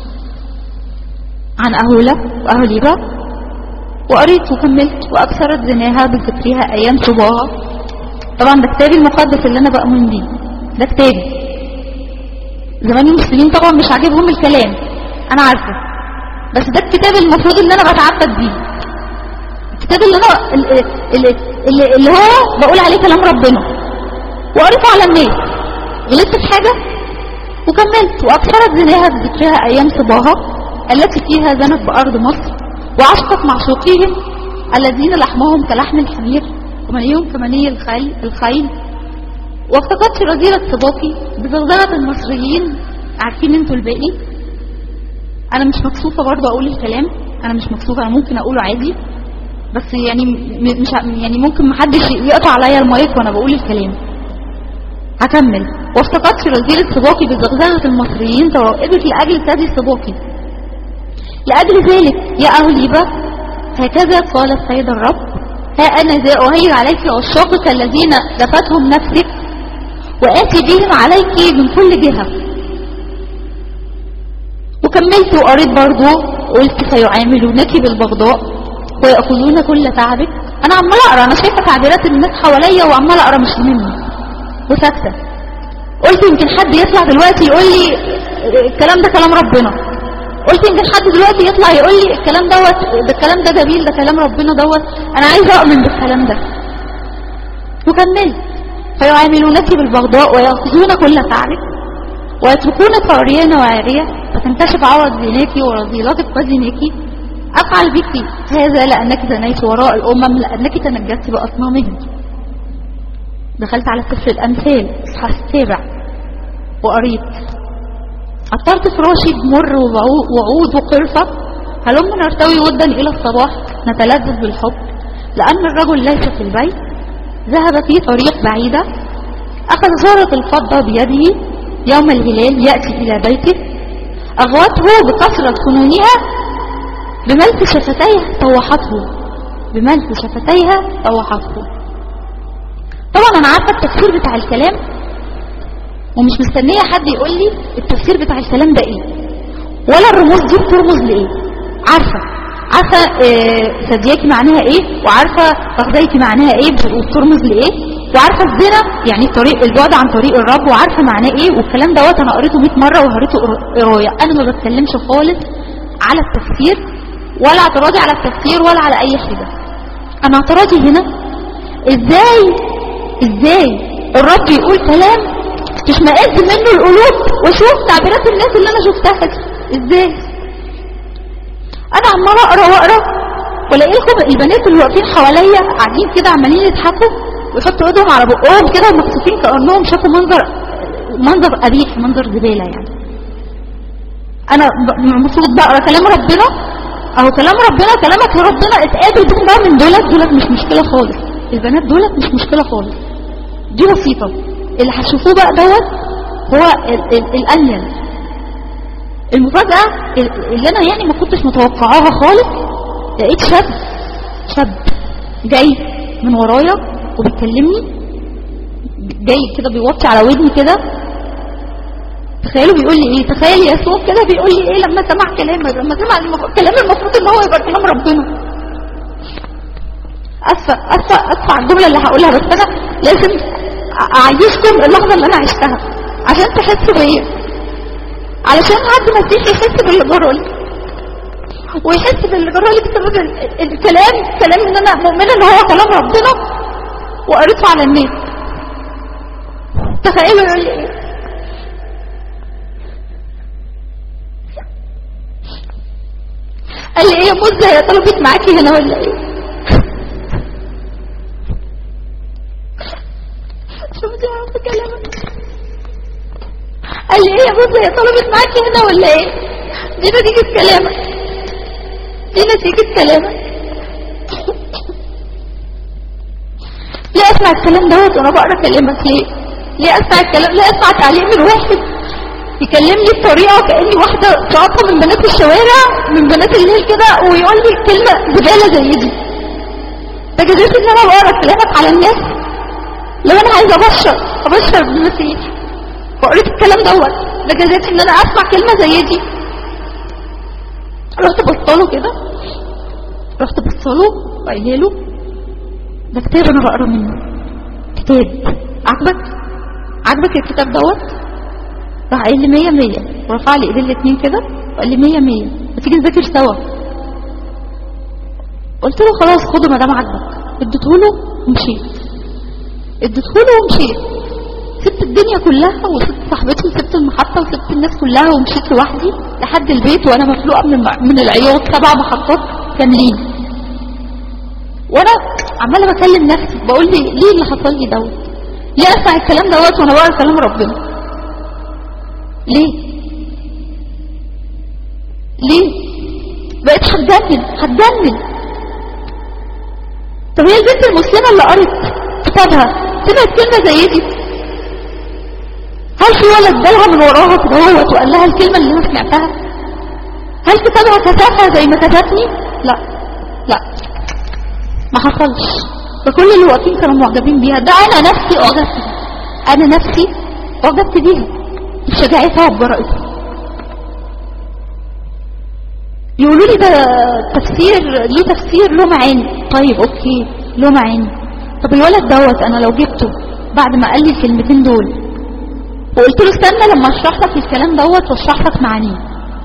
عن أهولة وأهوليبا وقريت وكملت وأكثرت زناها بذكرها أيام صباها طبعا ده كتابي المقدس اللي أنا بأمن بيه ده كتابي زمان المسلمين طبعا مش عاجبهم الكلام أنا عارفة بس ده الكتاب المفروض اللي أنا بتعبد بيه الكتاب اللي أنا اللي, اللي, اللي هو بقول عليه كلام ربنا وقريته على الناس غلطت في حاجة وكملت وأكثرت زناها بذكرها أيام صباها التي فيها زنت بأرض مصر وعشقت معشوقيهم الذين لحمهم كلحم الحمير ومنيهم كمني الخيل, الخيل وافتقدت رذيلة صباقي بزغزغة المصريين عارفين انتوا الباقي انا مش مكسوفة برضو اقول الكلام انا مش مكسوفة انا ممكن اقوله عادي بس يعني مش يعني ممكن محدش يقطع عليا المايك وانا بقول الكلام هكمل وافتقدت رذيلة صباقي بزغزغة المصريين توائبك لأجل ثدي صباقي لأجل ذلك يا أهليبة هكذا قال السيد الرب ها أنا ذا أهيج عليك عشاقك الذين دفتهم نفسك وآتي بهم عليك من كل جهة وكملت وقريت برضو قلت فيعاملونك بالبغضاء ويأخذون كل تعبك أنا عمال أقرأ أنا شايفة تعبيرات الناس حواليا وعمال أقرأ مش مني وساكتة قلت يمكن حد يطلع دلوقتي يقول لي الكلام ده كلام ربنا قلت يمكن حد دلوقتي يطلع يقول لي الكلام دوت ده الكلام ده جميل ده كلام ربنا دوت انا عايزه اؤمن بالكلام ده وكملت فيعاملونك بالبغضاء ويأخذون كل تعبك ويتركونك عريان وعارية فتنكشف عورة زيناك ورذيلتك وزيناك أفعل بك هذا لأنك زنيت وراء الأمم لأنك تنجست بأصنامهم دخلت على سفر الأمثال اصحاح السابع وقريت عطرت فراشي بمر وعود وقرفة هلم نرتوي ودا إلى الصباح نتلذذ بالحب لأن الرجل ليس في البيت ذهب في طريق بعيدة أخذ زارة الفضة بيده يوم الهلال يأتي إلى بيته أغوته بكثرة فنونها بملك شفتيها طوحته بملك شفتيها طوحته طبعا أنا عارفة التفسير بتاع الكلام ومش مستنية حد يقول لي التفسير بتاع الكلام ده ايه ولا الرموز دي بترمز لايه عارفة عارفة آه، ثدياكي معناها ايه وعارفة فخذيكي معناها ايه وبترمز لايه وعارفة الزنا يعني طريق البعد عن طريق الرب وعارفة معناه ايه والكلام دوت انا قريته 100 مرة وقريته قرايه انا ما بتكلمش خالص على التفسير ولا اعتراضي على التفسير ولا على اي حاجة انا اعتراضي هنا ازاي ازاي الرب يقول كلام تشمئز منه القلوب واشوف تعبيرات الناس اللي انا شفتها دي ازاي انا عماله اقرا واقرا والاقي لكم البنات اللي واقفين حواليا قاعدين كده عمالين يضحكوا ويحطوا ايدهم على بقهم كده ومكسوفين كانهم شافوا منظر منظر قبيح منظر زباله يعني انا ب- المفروض بقرا كلام ربنا اهو كلام ربنا كلامك يا ربنا اتقابل بهم بقى من دولت دولت مش مشكله خالص البنات دولت مش مشكله خالص دي بسيطه اللي هتشوفوه بقى دوت هو ال- ال- الانيل المفاجاه ال- اللي انا يعني ما كنتش متوقعاها خالص لقيت شاب شاب جاي من ورايا وبيكلمني جاي كده بيوطي على ودني كده تخيلوا بيقول لي ايه تخيل يسوع كده بيقول لي ايه لما سمع كلامك لما سمع المف- كلام المفروض ان هو يبقى كلام ربنا اسفه اسفه اسفه على الجمله اللي هقولها بس انا لازم أ- اعيشكم اللحظه اللي انا عشتها عشان تحسوا بيا علشان حد مسيحي يحس باللي جرالي ويحس باللي جرالي بسبب ال- ال- الكلام كلام ان انا مؤمنه ان هو كلام ربنا وقريته على النت تخيلوا يقول لي ايه قال لي ايه يا مزة هي طلبت معاكي هنا ولا ايه شفت يا رب كلامك قال لي ايه يا مزة هي طلبت معاكي هنا ولا ايه دي نتيجة كلامك دي نتيجة كلامك ليه اسمع الكلام دوت وانا بقرا كلامك ليه ليه اسمع الكلام ليه اسمع تعليق من واحد يكلمني بطريقه كاني واحده شاطره من بنات الشوارع من بنات الليل كده ويقول لي كلمه زباله زي دي ده جزيت ان انا بقرا كلامك على الناس لو انا عايزه ابشر ابشر بالمسيح وقريت الكلام دوت ده جزيت ان انا اسمع كلمه زي دي رحت بصله كده رحت بصله وقايله له ده كتاب انا بقرا منه كتاب عجبك عجبك الكتاب دوت راح قايل لي 100 100 ورفع لي ايدين الاثنين كده وقال لي 100 100 ما تيجي نذاكر سوا قلت له خلاص خده ما دام عاجبك اديته له ومشيت اديته له ومشيت سبت الدنيا كلها وسبت صاحبتي وسبت المحطة وسبت الناس كلها ومشيت لوحدي لحد البيت وانا مفلوقة من الم- من العياط سبع محطات كاملين وانا عمالة بكلم نفسي بقول لي ليه اللي حصل لي دوت ليه اسمع الكلام دوت وانا بقرا كلام ربنا ليه ليه بقيت هتجنن هتجنن طب هي البنت المسلمة اللي قرت كتابها سمعت كلمة زي دي هل في ولد جالها من وراها كده هوت وقال لها الكلمة اللي انا سمعتها هل كتابها كتبها زي ما كتبني لا لا ما حصلش فكل اللي واقفين كانوا معجبين بيها ده انا نفسي اعجبت بيها انا نفسي اعجبت بيها بشجاعتها وبجرأتها يقولوا لي ده تفسير ليه تفسير له معاني طيب اوكي له معاني طب الولد دوت انا لو جبته بعد ما قال لي الكلمتين دول وقلت له استنى لما اشرح لك الكلام دوت واشرح لك معانيه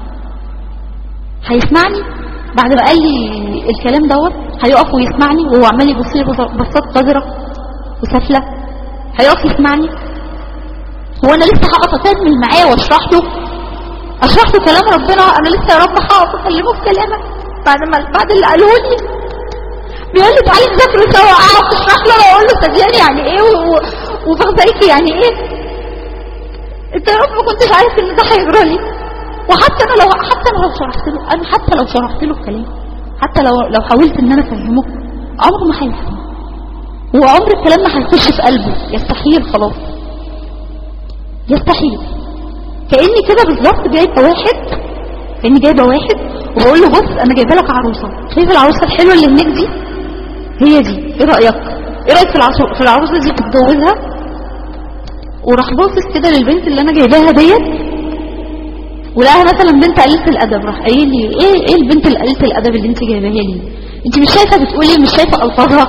هيسمعني بعد ما قال لي الكلام دوت هيقف ويسمعني وهو عمال يبص لي بص- بصات قذره وسافله هيقف يسمعني هو انا لسه هقف اكمل معاه واشرح له اشرح له كلام ربنا انا لسه يا رب هقف اكلمه في كلامك بعد ما بعد اللي قاله لي بيقول لي تعالي نذاكر سوا اقعد اشرح له واقول له صدقني يعني ايه و- وفخذيكي يعني ايه انت يا رب ما كنتش عارف ان ده هيجرى لي وحتى انا لو حتى انا لو شرحت له انا حتى لو شرحت له الكلام حتى لو لو حاولت ان انا افهمه عمره ما هيفهم وعمر الكلام ما هيخش في قلبه يستحيل خلاص يستحيل كاني كده بالظبط جايبه واحد كاني جايبه واحد وبقول له بص انا جايبه لك عروسه شايف العروسه الحلوه اللي هناك دي هي دي ايه رايك ايه رايك في العروسه في العروسه دي تتجوزها وراح باصص كده للبنت اللي انا جايباها ديت ولقاها مثلا بنت قليله الادب راح قايل لي ايه ايه البنت اللي قليله الادب اللي انت جايباها لي انت مش شايفه بتقولي مش شايفه الفاظها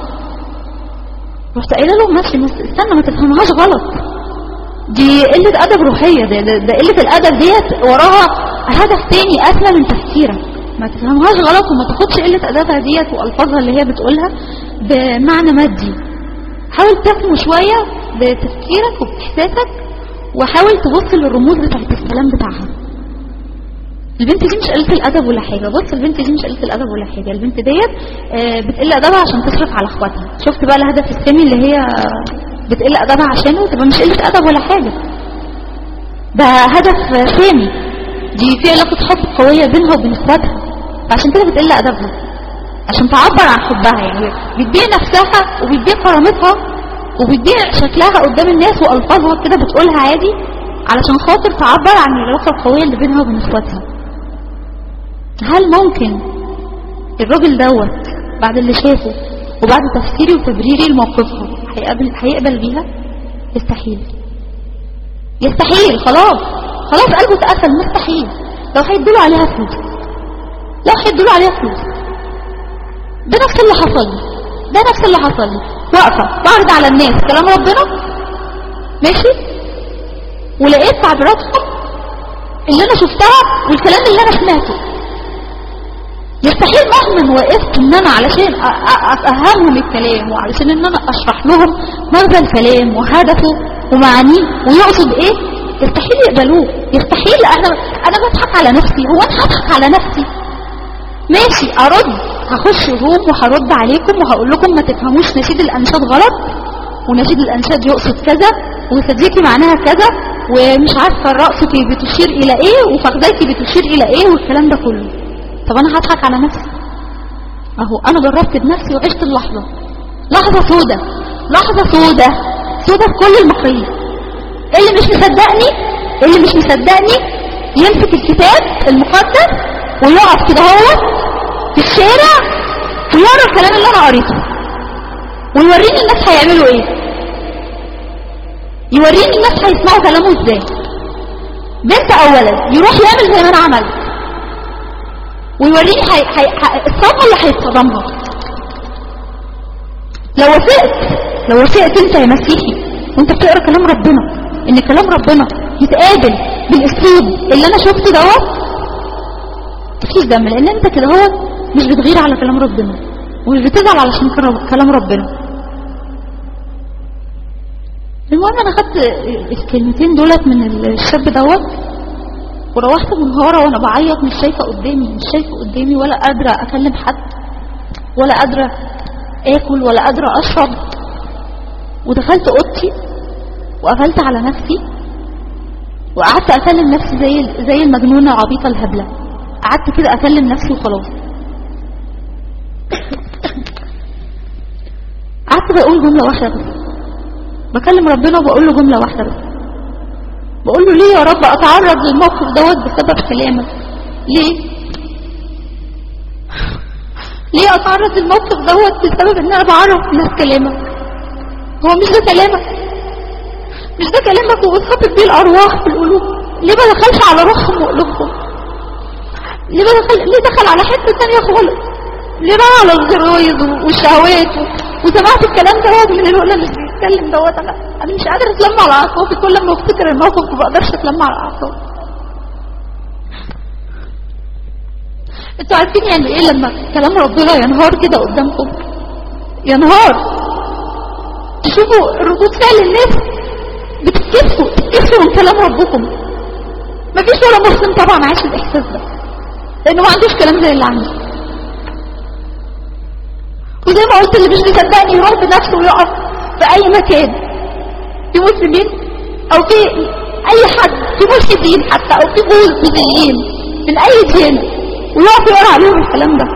رحت قايله له ماشي بس استنى ما تفهمهاش غلط دي قله ادب روحيه ده, ده, ده قله الادب ديت وراها هدف تاني اسمى من تفكيرك ما تفهمهاش غلط وما تاخدش قله ادبها ديت والفاظها اللي هي بتقولها بمعنى مادي حاول تفهم شويه بتفكيرك وباحساسك وحاول تبص للرموز بتاعت الكلام بتاعها البنت دي مش قلة الأدب ولا حاجة بص البنت دي مش قلة الأدب ولا حاجة البنت ديت آه، بتقل أدبها عشان تصرف على اخواتها شفت بقى الهدف السامي اللي هي بتقل أدبها عشانه تبقى مش قلة أدب ولا حاجة ده هدف سامي دي في علاقة حب قوية بينها وبين اخواتها فعشان كده بتقل أدبها عشان تعبر عن حبها يعني بتبيع نفسها وبتبيع كرامتها وبتبيع شكلها قدام الناس وألفاظها كده بتقولها عادي علشان خاطر تعبر عن العلاقة القوية اللي بينها وبين اخواتها هل ممكن الراجل دوت بعد اللي شافه وبعد تفسيري وتبريري لموقفها هيقبل هيقبل بيها يستحيل يستحيل خلاص خلاص قلبه اتقفل مستحيل لو هيدوا عليها فلوس لو هيدوا عليها فلوس ده نفس اللي حصل لي ده نفس اللي حصل لي واقفه بعرض على الناس كلام ربنا ماشي ولقيت تعبيراتهم اللي انا شفتها والكلام اللي انا سمعته يستحيل مهما وقفت ان انا علشان افهمهم الكلام وعلشان ان انا اشرح لهم مغزى الكلام وهدفه ومعانيه ويقصد ايه يستحيل يقبلوه يستحيل انا انا بضحك على نفسي هو انا هضحك على نفسي ماشي ارد هخش روم وهرد عليكم وهقول لكم ما تفهموش نشيد الانشاد غلط ونشيد الانشاد يقصد كذا وصديقي معناها كذا ومش عارفه راسك بتشير الى ايه وفخذيك بتشير الى ايه والكلام ده كله طب انا هضحك على نفسي اهو انا جربت بنفسي وعشت اللحظة لحظة سودة لحظة سودة سودة في كل المقاييس اللي مش مصدقني اللي مش مصدقني يمسك الكتاب المقدس ويقف كده هو في الشارع ويقرا الكلام اللي انا قريته ويوريني الناس هيعملوا ايه يوريني الناس هيسمعوا كلامه ازاي بنت اولا يروح يعمل زي ما انا عملت ويوريني حي... حي... الصدمة اللي هيتصدمها لو وافقت لو وافقت انت يا مسيحي وانت بتقرا كلام ربنا ان كلام ربنا يتقابل بالاسلوب اللي انا شفته دوت تفيش دم لان انت كده هو مش بتغير على كلام ربنا ومش بتزعل علشان كلام ربنا المهم انا خدت الكلمتين دولت من الشاب دوت وروحت منهارة وانا بعيط مش شايفة قدامي مش شايفة قدامي ولا قادرة اكلم حد ولا قادرة اكل ولا قادرة اشرب ودخلت اوضتي وقفلت على نفسي وقعدت اكلم نفسي زي زي المجنونة العبيطة الهبلة قعدت كده اكلم نفسي وخلاص قعدت بقول جملة واحدة بس بكلم ربنا وبقول له جملة واحدة بس بقول له ليه يا رب اتعرض للموقف دوت بسبب كلامك ليه ليه اتعرض للموقف دوت بسبب ان انا بعرف الناس كلامك هو مش ده كلامك مش ده كلامك وبتخاطب بيه الارواح في القلوب ليه ما دخلش على روحهم وقلوبهم ليه ما دخل ليه دخل على حته ثانيه خالص ليه بقى على الغرايز والشهوات وسمعت الكلام دوت من الولد اللي بيتكلم دوت انا انا مش قادر اتلم على اعصابي كل ما افتكر الموقف ما بقدرش اتلم على اعصابي انتوا عارفين يعني ايه لما كلام ربنا ينهار كده قدامكم ينهار تشوفوا ردود فعل الناس بتتكسفوا بتتكسفوا من كلام ربكم مفيش ولا مسلم طبعا عايش الاحساس ده لانه ما عندوش كلام زي اللي عندي وزي ما قلت اللي مش بيصدقني يروح بنفسه ويقف في اي مكان في مسلمين او في اي حد في ملحدين حتى او في بوذيين من اي دين ويقف يقرا عليهم الكلام ده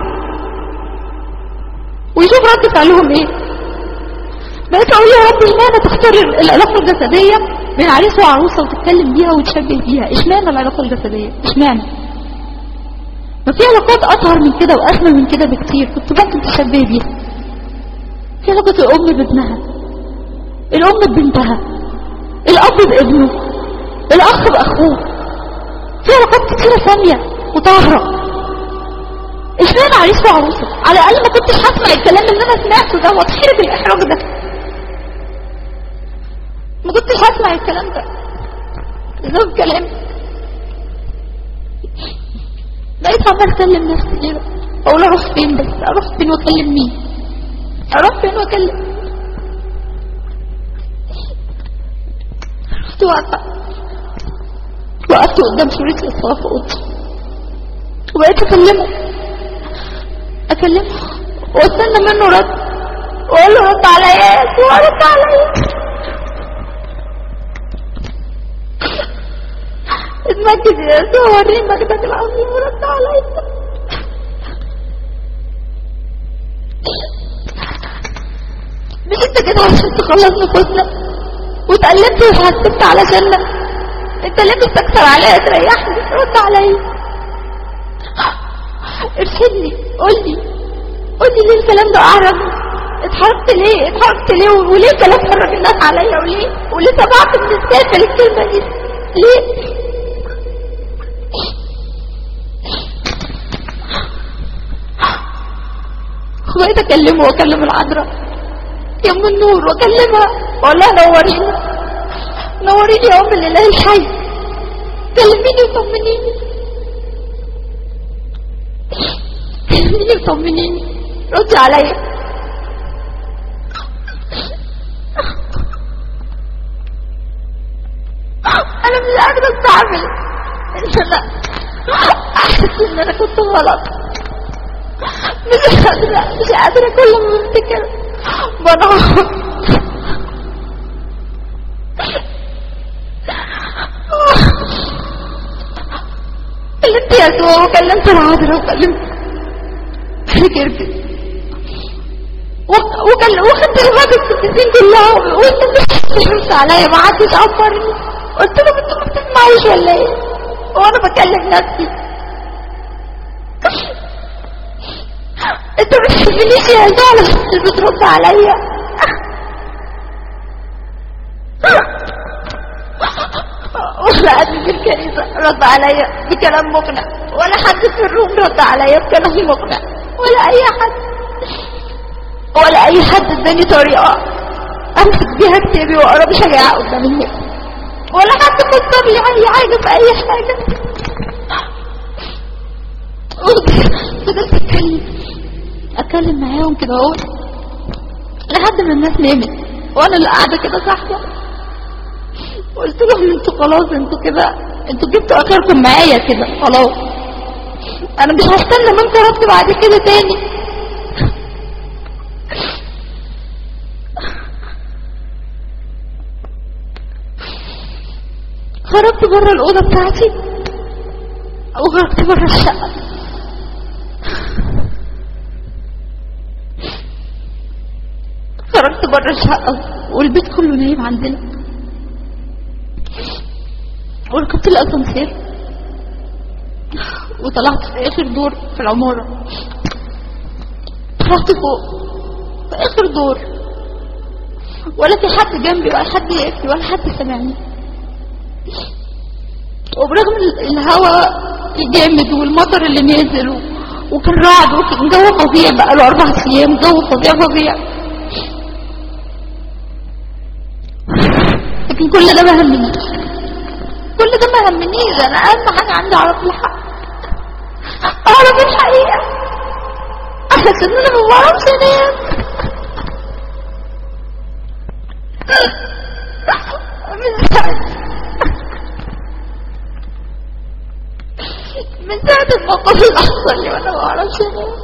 ويشوف رد فعلهم ايه بقيت اقول يا رب اشمعنى تختار العلاقه الجسديه بين عريس وعروسه وتتكلم بيها وتشبه بيها اشمعنى العلاقه الجسديه اشمعنى ما في علاقات اطهر من كده واسمى من كده بكتير كنت ممكن تشبه بيها في علاقة الام بابنها الام ببنتها الاب بابنه الاخ باخوه في علاقات كتيرة ثانية وطاهرة اشمعنى عريس وعروسة على الاقل ما كنتش هسمع الكلام اللي انا سمعته ده واتحرج الاحراج ده ما كنتش هسمع الكلام ده بسبب كلام بقيت عمال اكلم نفسي كده اقول اروح فين بس اروح فين واكلم مين اروح فين واكلم رحت واقفه وقفت قدام صورة الصلاة في اوضتي وبقيت اكلمه اكلمه واستنى منه رد واقول له رد عليا يا يسوع رد عليا اتمجد يا يسوع وريني مجدك العظيم ورد عليا مش انت كده عشان تخلص نفوسنا واتقلبت وحسبت علشاننا انت ليه بتستكثر عليا تريحني رد عليا ارشدني قولي قولي ليه الكلام ده اعرف اتحركت ليه اتحركت ليه وليه الكلام فرج الناس عليا وليه وليه سمعت من السافل الكلمة دي ليه وبقيت اكلمه واكلم العذراء يا ام النور واكلمها واقول لها نوريني نوريني يا ام الاله الحي كلميني وطمنيني كلميني وطمنيني ردي عليا انا مش قادره استعمل ان انا احس ان انا كنت غلط مش قادره مش قادره كل ما بفتكر بنهار كلمت يسوع وكلمت العذراء وكلمت فكرتي وكل وخدت الغد الستين كلها وانت بتحس عليا ما حدش عبرني قلت لهم انتوا ما بتسمعوش ولا ايه وانا بكلم نفسي انت مش تشوفنيش يا يسوع مش بترد عليا ولا حد في الكنيسة رد عليا بكلام مقنع ولا حد في الروم رد عليا بكلام مقنع ولا اي حد ولا اي حد اداني طريقة امسك بيها كتابي واقرا بشجاعة قدام الناس ولا حد فسر لي اي حاجة في اي حاجة فضلت اتكلم اتكلم معاهم كده اهو لحد ما الناس نامت وانا اللي قاعدة كده صاحية قلت لهم انتوا خلاص انتوا كده انتوا جبتوا اخركم معايا كده خلاص انا مش هستنى منكم رد بعد كده تاني خرجت بره الأوضة بتاعتي أو خرجت بره الشقة خرجت بره الشقة والبيت كله نايم عندنا وركبت الأسانسير وطلعت في آخر دور في العمارة طلعت فوق في آخر دور ولا في حد جنبي ولا حد يقفل ولا حد سمعني وبرغم الهواء الجامد والمطر اللي نازل وكان رعد وكان جو فظيع بقى له اربع ايام جو فظيع فظيع لكن كل ده ما همنيش كل ده ما همنيش انا اهم حاجه عندي اعرف الحق اعرف الحقيقه عشان انا ما بعرفش انام من ساعه من ساعة الموقف اللي حصل لي وانا ما اعرفش انام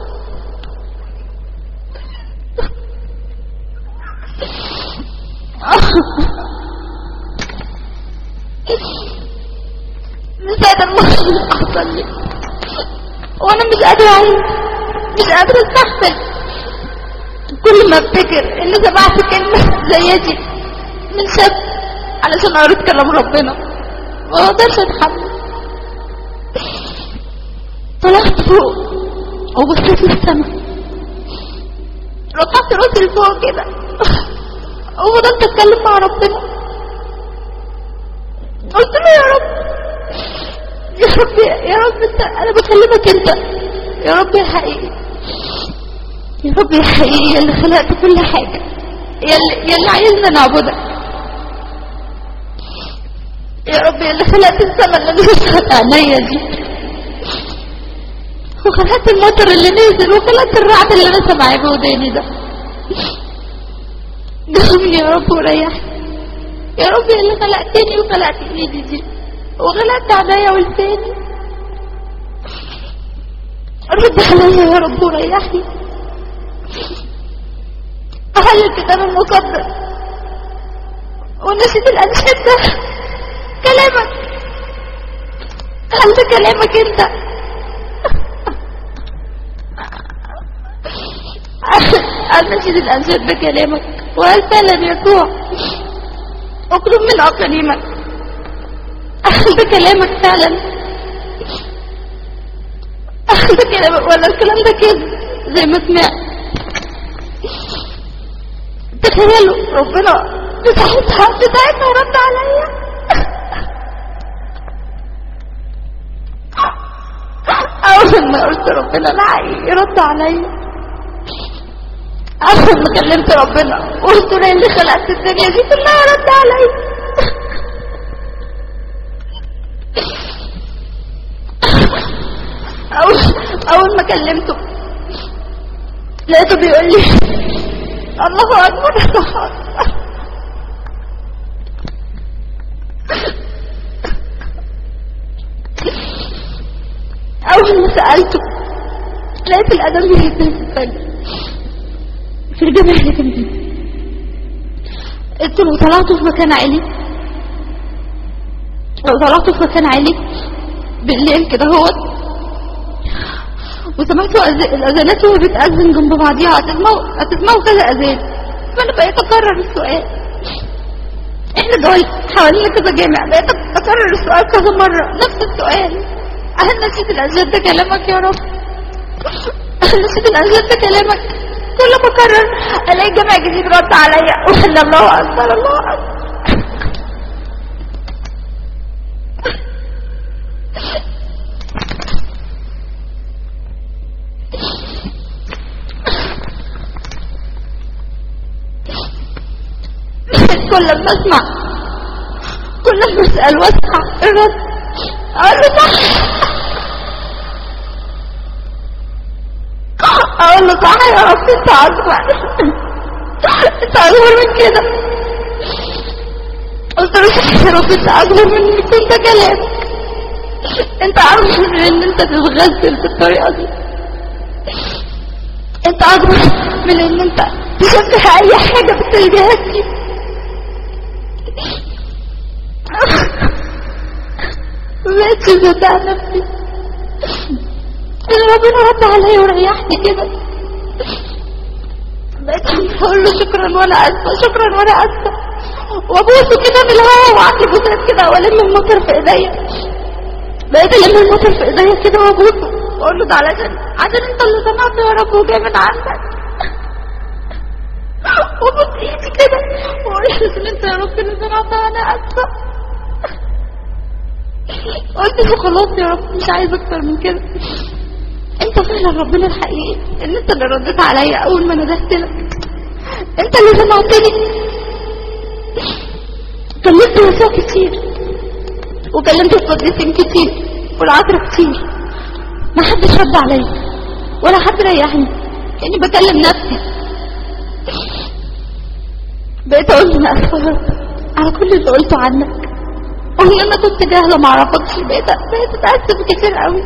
من ساعة الموقف اللي حصل لي وانا مش قادرة اعيش مش قادرة استحمل كل ما افتكر ان سمعت كلمة زي دي من شاب علشان قريت كلام ربنا ما اقدرش اتحمل طلعت فوق وبصيت للسما رفعت راسي لفوق كده وفضلت اتكلم مع ربنا قلت له يا رب يا رب يا رب انت انا بكلمك انت يا رب يا حقيقي يا رب يا حقيقي يا اللي خلقت كل حاجة يا اللي, يا اللي عايزنا نعبدك يا رب يا اللي خلقت السماء اللي بتشهد عينيا دي وخلقت المطر اللي نزل وخلقت الرعد اللي انا سامعاه بوداني ده قومني يا رب وريحني يا رب يا اللي خلقتني وخلقت ايدي دي وخلقت عينيا ولساني رد عليا يا رب وريحني أهل الكتاب المقدس ونسيت الأنشاد ده كلامك هل ده كلامك انت هل نسيت الأنشاد ده كلامك وهل فعلا يسوع اطلب من أقليمك هل ده كلامك فعلا هل ده كلامك ولا الكلام ده كذب زي ما سمعت تخيلوا ربنا بتاعتها بتاعتها رد عليا أول ما قلت ربنا لا حقيقي رد عليا أول ما كلمت ربنا قلت له اللي خلقت الدنيا دي كلها رد عليا أول أول ما كلمته لقيته بيقول لي الله أكبر الله أكبر أول ما سألته لقيت الأذان بيهتم في الفجر في الجامع اللي جنبي قلت له طلعته في مكان عالي لو طلعته في مكان عالي بالليل كده هو وسمعت أذ- الأذانات وهي بتأذن جنب بعضيها هتسمعوا هتسمعوا كذا أذان فأنا بقيت أكرر السؤال احنا دول حوالينا كذا جامع بقيت أكرر السؤال كذا مرة نفس السؤال هل نسيت الأذان ده كلامك يا رب هل نسيت الأذان ده كلامك كل ما أكرر ألاقي جامع جديد رد عليا ولا الله أكبر الله أكبر كل ما اسمع كل ما اسال واسمع الرد اقول له صح اقول له صح يا رب انت اكبر انت اكبر من كده قلت له صح يا رب انت اكبر من ان يكون ده كلامك انت عارف من ان انت تتغزل بالطريقه دي انت اكبر من ان انت تشبه اي حاجه في الاتجاهات دي مبقتش مصدقة نفسي ان ربنا رد عليا وريحني كده بقيت اقول له شكرا وانا اسفه شكرا وانا اسفه وابوسه كده في الهواء وعقلي بوسات كده والم المطر في ايديا بقيت الم المطر في ايديا كده وابوسه واقول له ده علشان عشان انت اللي صنعته يا رب وجاي من عندك وابوس ايدي كده واقول له عشان انت يا رب اللي صنعته انا اسفه قلت له خلاص يا رب مش عايز اكتر من كده انت فعلا ربنا الحقيقي ان انت اللي رديت عليا اول ما ندهت لك انت اللي سمعتني كلمت يسوع كتير وكلمت القديسين كتير والعطر كتير ما حدش رد عليا ولا حد ريحني كاني بكلم نفسي بقيت اقول انا اسفه يا رب على كل اللي قلته عنك وان انا كنت جاهله ما اعرفكش بقيت بقيت اتاسف كتير قوي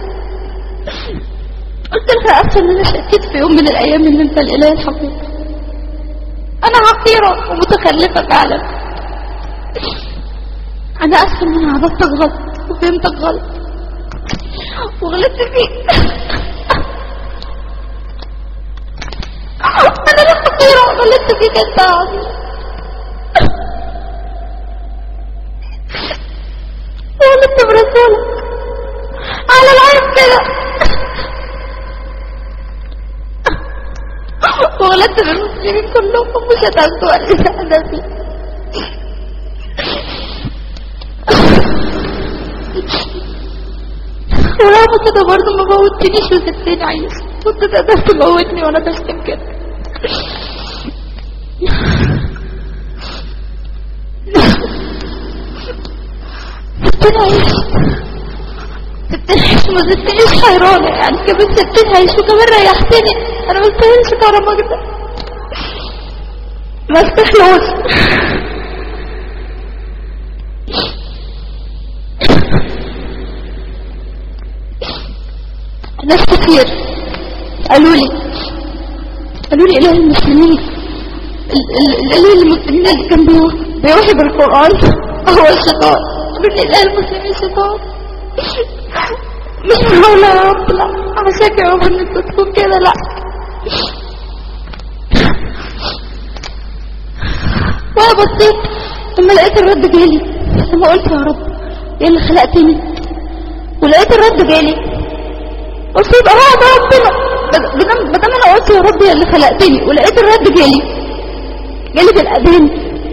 قلت لها اسفه ان انا شكيت في يوم من الايام ان انت الاله الحقيقي انا عقيره ومتخلفه فعلا انا اسفه ان انا عبدتك غلط وفهمتك غلط وغلطت فيك انا لسه عقيره وغلطت فيك انت يا عظيم وغلطت برسولك على العين كده وغلطت بالمسلمين كلهم وشتمت وقلت هدفي ورغم كده برضه ما موتنيش وسبتني عايش كنت تقدر تموتني وانا بشتم كده سبتني عايش سبتني عايش ما سبتنيش حيرانة يعني كمان سبتني عايش وكمان ريحتني انا ما استاهلش كرمك ده ما استحلوش ناس كتير قالوا لي قالوا لي اله المسلمين ال- ال- الاله المسلمين اللي كان بيو- بيوحي بالقرآن هو الشيطان قالوا لي اله المسلمين الشيطان مش معقولة يا رب لا عشان يا رب انك تكون كده لا وانا بصيت لما لقيت الرد جالي لما قلت يا رب ايه اللي خلقتني ولقيت الرد جالي قلت يبقى هو ده ربنا بد- بدم بدم انا قلت يا رب يا اللي خلقتني ولقيت الرد جالي جالي بالاذان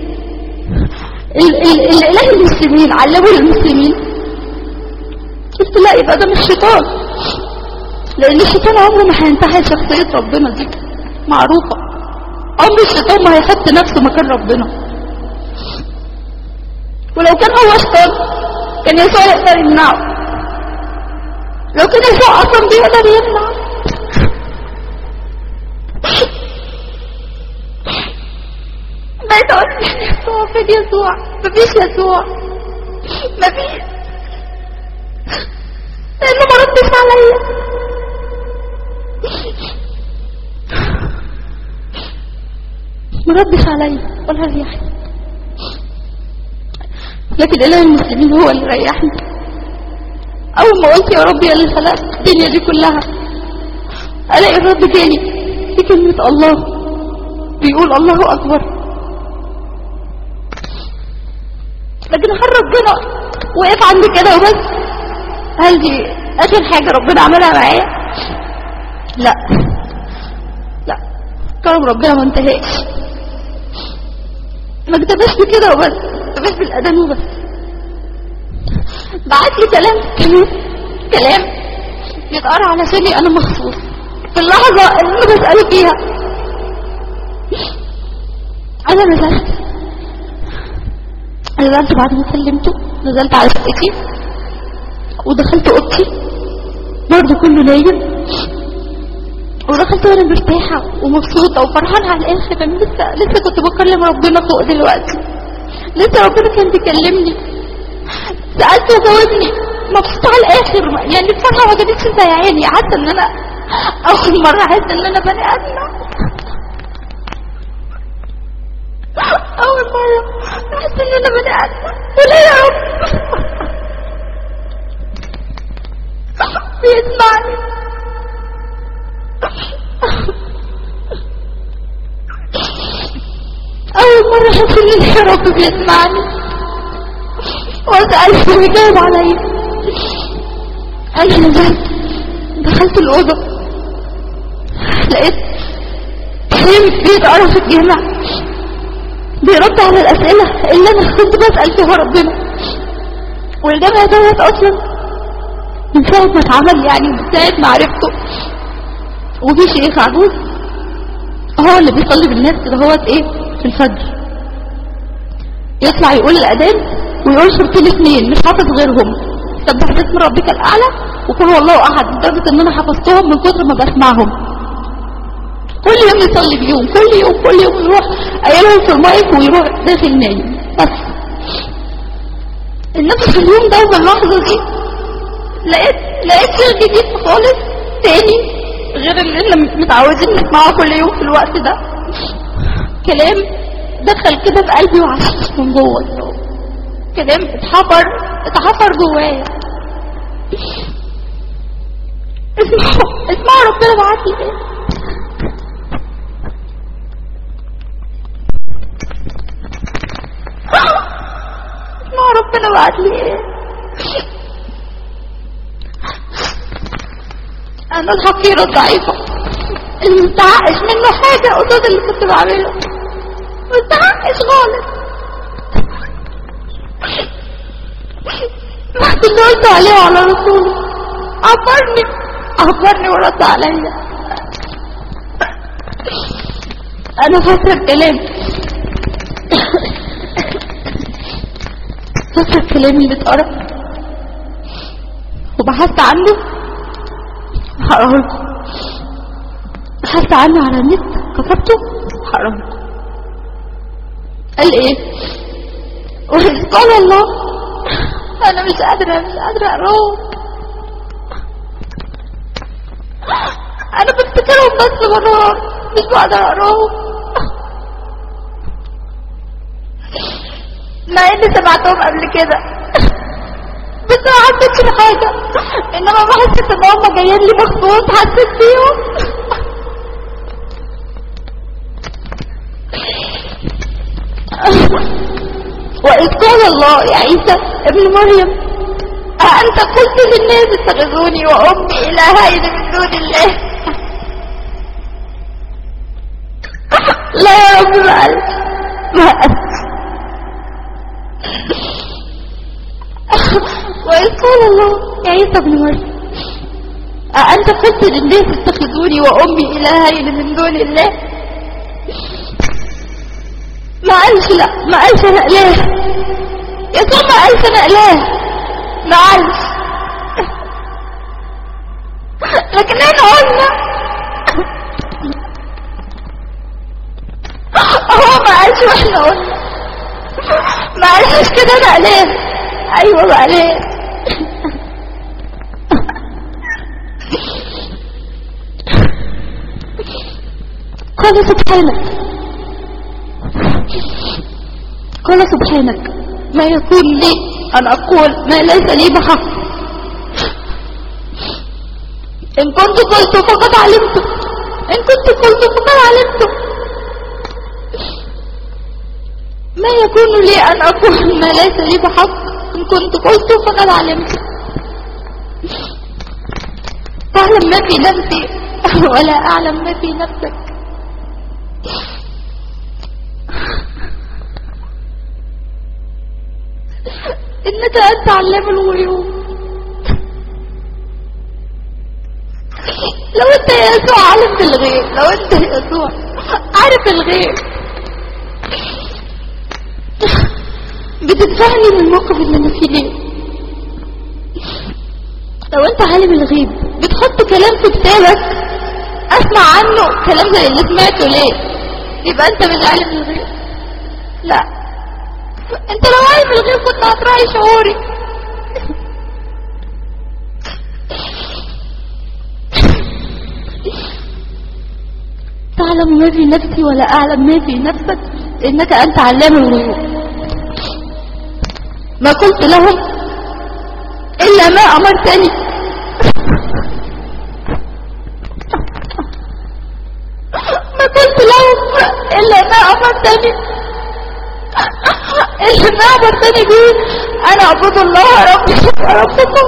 ال ال الاله المسلمين علموا للمسلمين قلت لا يبقى ده مش شيطان لان الشيطان عمره ما هينتهي شخصيه ربنا دي معروفه عمر الشيطان ما هيحط نفسه مكان ربنا ولو كان هو شيطان كان يسوع يقدر يمنعه لو كان يسوع اصلا بيقدر يمنع بقيت اقول فين يسوع فين يسوع مفيش يسوع مفيش لانه ما ردش عليا ما ردش عليا ولا ريحني لكن اله المسلمين هو اللي ريحني اول ما قلت يا رب يا اللي خلقت الدنيا دي كلها الاقي الرب جالي في كلمة الله بيقول الله اكبر لكن هل ربنا وقف عند كده وبس هل دي اخر حاجة ربنا عملها معايا لا لا كرم ربنا ما انتهاش ما اكتفاش بكده وبس ما اكتفاش بالاذان وبس بعت لي كلام كلام كلام يتقرا علشاني انا مخصوص في اللحظة اللي انا بسأله فيها انا نزلت نزلت بعد ما سلمته نزلت على شقتي ودخلت اوضتي برضه كله نايم ودخلت وانا مرتاحة ومبسوطة وفرحانة على الاخر انا لسه لسه كنت بكلم ربنا فوق دلوقتي لسه ربنا كان بيكلمني سألته وجاوبني مبسوطة على الآخر يعني الفرحة ما كانتش زي عيني حاسة إن أنا أول مرة أحس إن أنا بني آدمة أول مرة أحس إن أنا بني آدمة ولا يا رب بيسمعني أول مرة أحس إن يا رب بيسمعني وسألته ويجاوب عليا أنا نزلت دخلت الأوضة لقيت حلم بيتقرا في الجامع بيرد على الأسئلة اللي أنا كنت بسأل فيها ربنا والجامع دوت أصلا من ساعة ما اتعمل يعني من ساعة ما عرفته وفي شيخ عجوز هو اللي بيصلي بالناس كده هوت ايه في الفجر يطلع يقول الأذان ويقول شرطين اثنين مش حافظ غيرهم سبح باسم ربك الأعلى وقل هو الله أحد لدرجة إن أنا حفظتهم من كتر ما بسمعهم كل يوم يصلي بيهم كل يوم كل يوم يروح قايلهم في المايك ويروح داخل نايم بس النفس في اليوم ده وفي اللحظة دي لقيت لقيت شيء جديد خالص تاني غير اللي احنا متعودين نسمعه كل يوم في الوقت ده كلام دخل كده في قلبي وعشش من جوه كلام اتحفر اتحفر جوايا اسمعوا اسمعوا ربنا بعت لي ايه اسمعوا ربنا بعت لي ايه انا الحقيرة الضعيفة اللي مستحقش منه حاجة قصاد اللي كنت بعمله مستحقش خالص بعد اللي قلت عليه وعلى رسوله عبرني عبرني ورد عليا انا فاكره الكلام فاكره الكلام اللي اتقرا وبحثت عنه هقراه لكم بحثت عنه على النت كتبته هقراه لكم قال ايه وإذ قال الله انا مش قادره مش قادره اقراه انا بفتكرهم بس مرات مش بقدر اقراهم مع اني سمعتهم قبل كده بس ما حسيتش بحاجه انما ما حسيت ان هم جايين لي مخصوص حسيت بيهم وإذ قال الله يا عيسى ابن مريم أأنت قلت للناس اتخذوني وأمي إلهين من دون الله لا يا رب ما قالش ما قالش وإذ قال الله يا عيسى ابن مريم أأنت قلت للناس اتخذوني وأمي إلهين من دون الله ما قالش لا ما قالش انا اله يسوع ما قالش انا اله ما قالش لكن احنا قلنا هو ما قالش واحنا قلنا ما قالش كده انا اله ايوه بقى اله قال سبحانك قال سبحانك ما يكون لي أن أقول ما ليس لي بحق إن كنت قلت فقد علمت إن كنت قلت فقد علمت ما يكون لي أن أقول ما ليس لي بحق إن كنت قلت فقد علمت تعلم ما في نفسي ولا أعلم ما في نفسك انك انت علام الغيوب لو انت يا يسوع عالم بالغيب لو انت يا يسوع عارف الغيب بتدفعني من الموقف اللي انا فيه ليه لو انت عالم الغيب بتحط كلام في كتابك اسمع عنه كلام زي اللي سمعته ليه يبقى انت مش عالم الغيب لا انت لو عالم الغيب كنت هتراعي شعوري تعلم ما في نفسي ولا اعلم ما في نفسك انك انت علام الغيوب ما قلت لهم الا ما امرتني ما قلت لهم الا ما امرتني اللي ما أمرتني بيه أنا أعبد الله ربي وربكم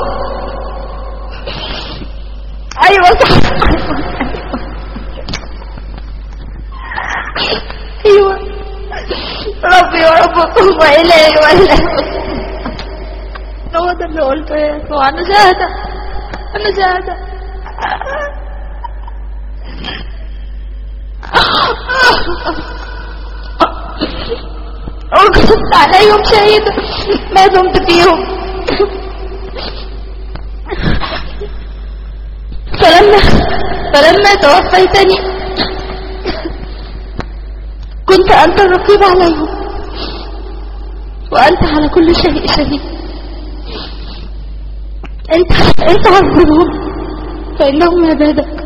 أيوة صح أيوة ربي وربكم وإلهي وإلهكم هو ده اللي قلته يا يسوع أنا شاهدة أنا شاهدة وكنت عليهم شهيدة ما دمت فيهم فلما فلما توفيتني كنت أنت الرقيب عليهم وأنت على كل شيء شهيد أنت أنت عذبهم فإنهم عبادك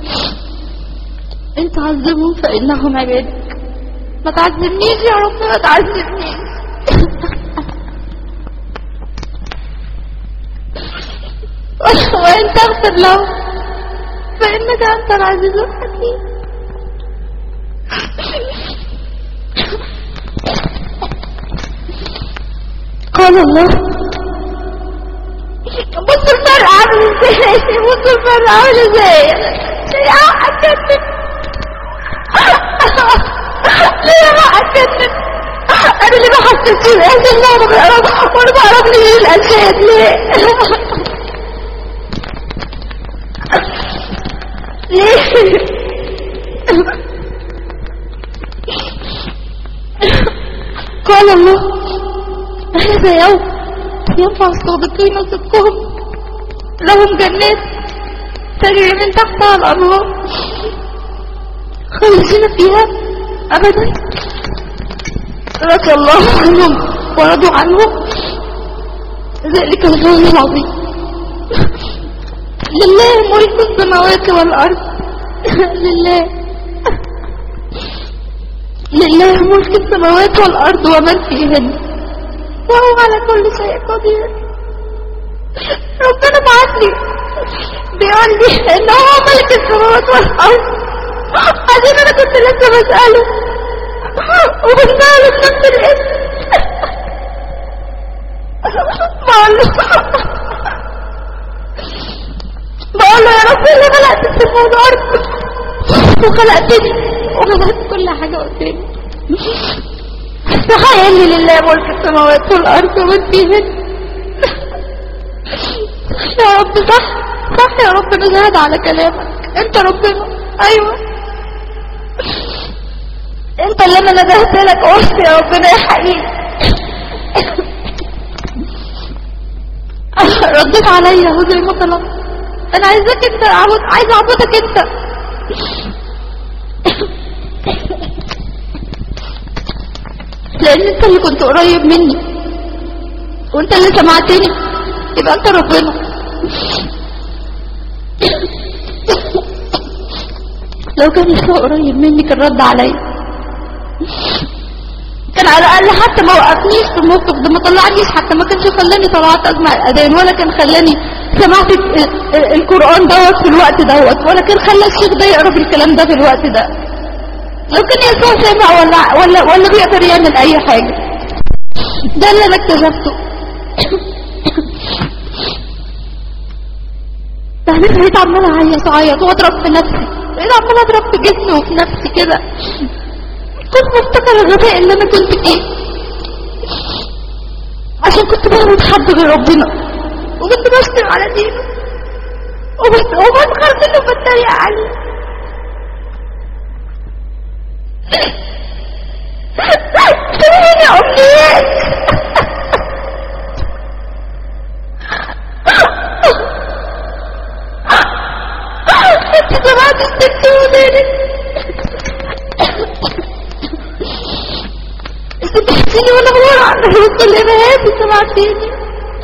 أنت عذبهم فإنهم عبادك ما تعذبنيش يا رب ما تعذبنيش وإن تغفر له فإنك أنت العزيز الحكيم قال الله بص الفرق عامل ازاي بص الفرق عامل ازاي يا أكدت ليه ما أكدت انا اللي ما حسيتش بإحساس ان انا بقرا وانا بعرف ليه الانشاد ليه ليه قال الله هذا يوم ينفع الصادقين صدقهم لهم جنات تجري من تحتها الأنهار خالدين فيها أبدا رضي الله عنهم ورضوا عنه ذلك الفوز العظيم لله ملك السماوات والأرض لله لله ملك السماوات والأرض ومن فيهن وهو على كل شيء قدير ربنا بعتني بيقول لي ان هو ملك السماوات والأرض عشان انا كنت لسه بسأله وبسأله بنفس الاسم بقول له بقول له يا رب اللي خلقت السماء والأرض وخلقتني وخلقت كل حاجة قدامي تخيل لي لله ملك السماوات والأرض ومن فيهن يا رب صح صح يا رب نشهد على كلامك انت ربنا ايوه انت اللي انا ندهت لك قلت يا ربنا يا حقيقي رديت عليا هو زي ما طلبت انا عايزك انت اعبد عايز اعبدك انت لان انت اللي كنت قريب مني وانت اللي سمعتني يبقى انت ربنا لو كان يسوع قريب مني كان رد عليا كان على الاقل حتى ما وقفنيش في الموقف ده ما طلعنيش حتى ما كانش خلاني طلعت اسمع الاذان ولا كان خلاني سمعت ال- ال- القران دوت في الوقت دوت ولا كان خلى الشيخ ده يقرا في الكلام ده في الوقت ده لو كان يسوع سامع ولا ولا ولا بيقدر يعمل اي حاجه ده اللي انا اكتشفته بعدين بقيت عمالة اعيط اعيط واضرب في نفسي بقيت عمالة اضرب في جسمي وفي نفسي كده كنت بفتكر الغباء اللي انا كنت فيه عشان كنت بعبد حد غير ربنا وكنت بشتم على دينه وبس وبسخر منه وبتريق عليه سيبيني امنيات انت سمعت الست ولادك انت بتحسيني وانا بدور على الرسل الامهات سمعتيني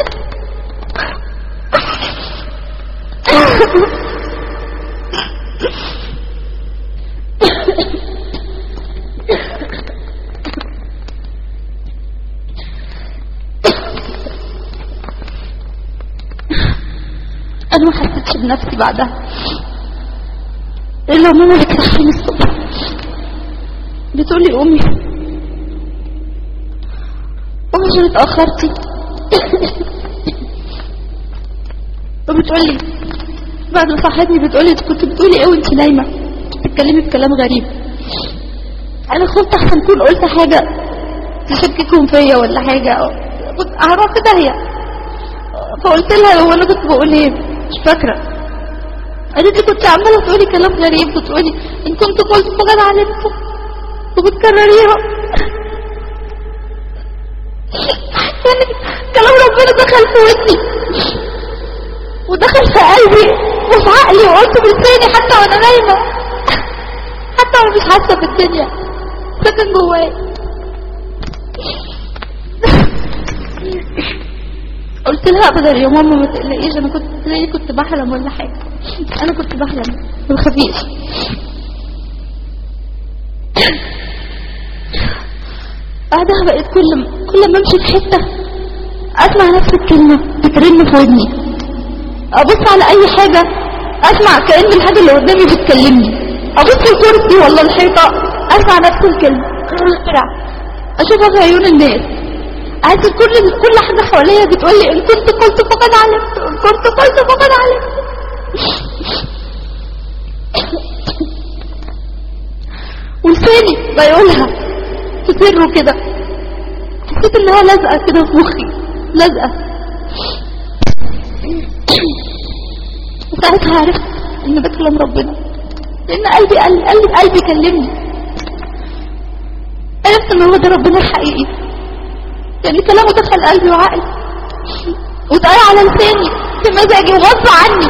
انا ما حسيتش بنفسي بعدها الا ماما بتصحيني الصبح بتقولي قومي قومي عشان اتاخرتي وبتقولي بعد ما صحتني بتقولي انت كنت بتقولي ايه وانت نايمه بتتكلمي بكلام غريب انا خفت احسن اكون قلت حاجه تشككهم فيا ولا حاجه أو كنت هروح في داهيه فقلت لها هو انا كنت بقول ايه مش فاكره قالت لي كنت عماله تقولي كلام غريب بتقولي ان كنت قلت فقد علمته وبتكرريها يعني كلام ربنا دخل في ودني ودخل في قلبي وفي عقلي وقلت بلساني حتى وانا نايمه حتى وانا مش حاسه بالدنيا ساكن جوايا قلت لها ابدا يا ماما ما تقلقيش انا كنت تلاقي كنت بحلم ولا حاجه انا كنت بحلم ما تخافيش بعدها بقيت كل ما كل ما امشي في حته اسمع نفس الكلمه بترن في ودني ابص على اي حاجه اسمع كأن الحاجه اللي قدامي بتكلمني ابص الكرسي ولا الحيطه اسمع نفس الكلمه اشوفها في عيون الناس عايز كل كل حاجه حواليا بتقول لي ان كنت قلت فقد علمت ان كنت قلت فقد علمت ولساني بيقولها في سره كده حسيت انها لازقة كده في مخي لازقة وساعتها عرفت ان ده كلام ربنا لان قلبي قال قلبي قلبي كلمني عرفت ان هو ده ربنا الحقيقي يعني كلامه دخل قلبي وعقلي واتقال على لساني في مزاجي وغصب عني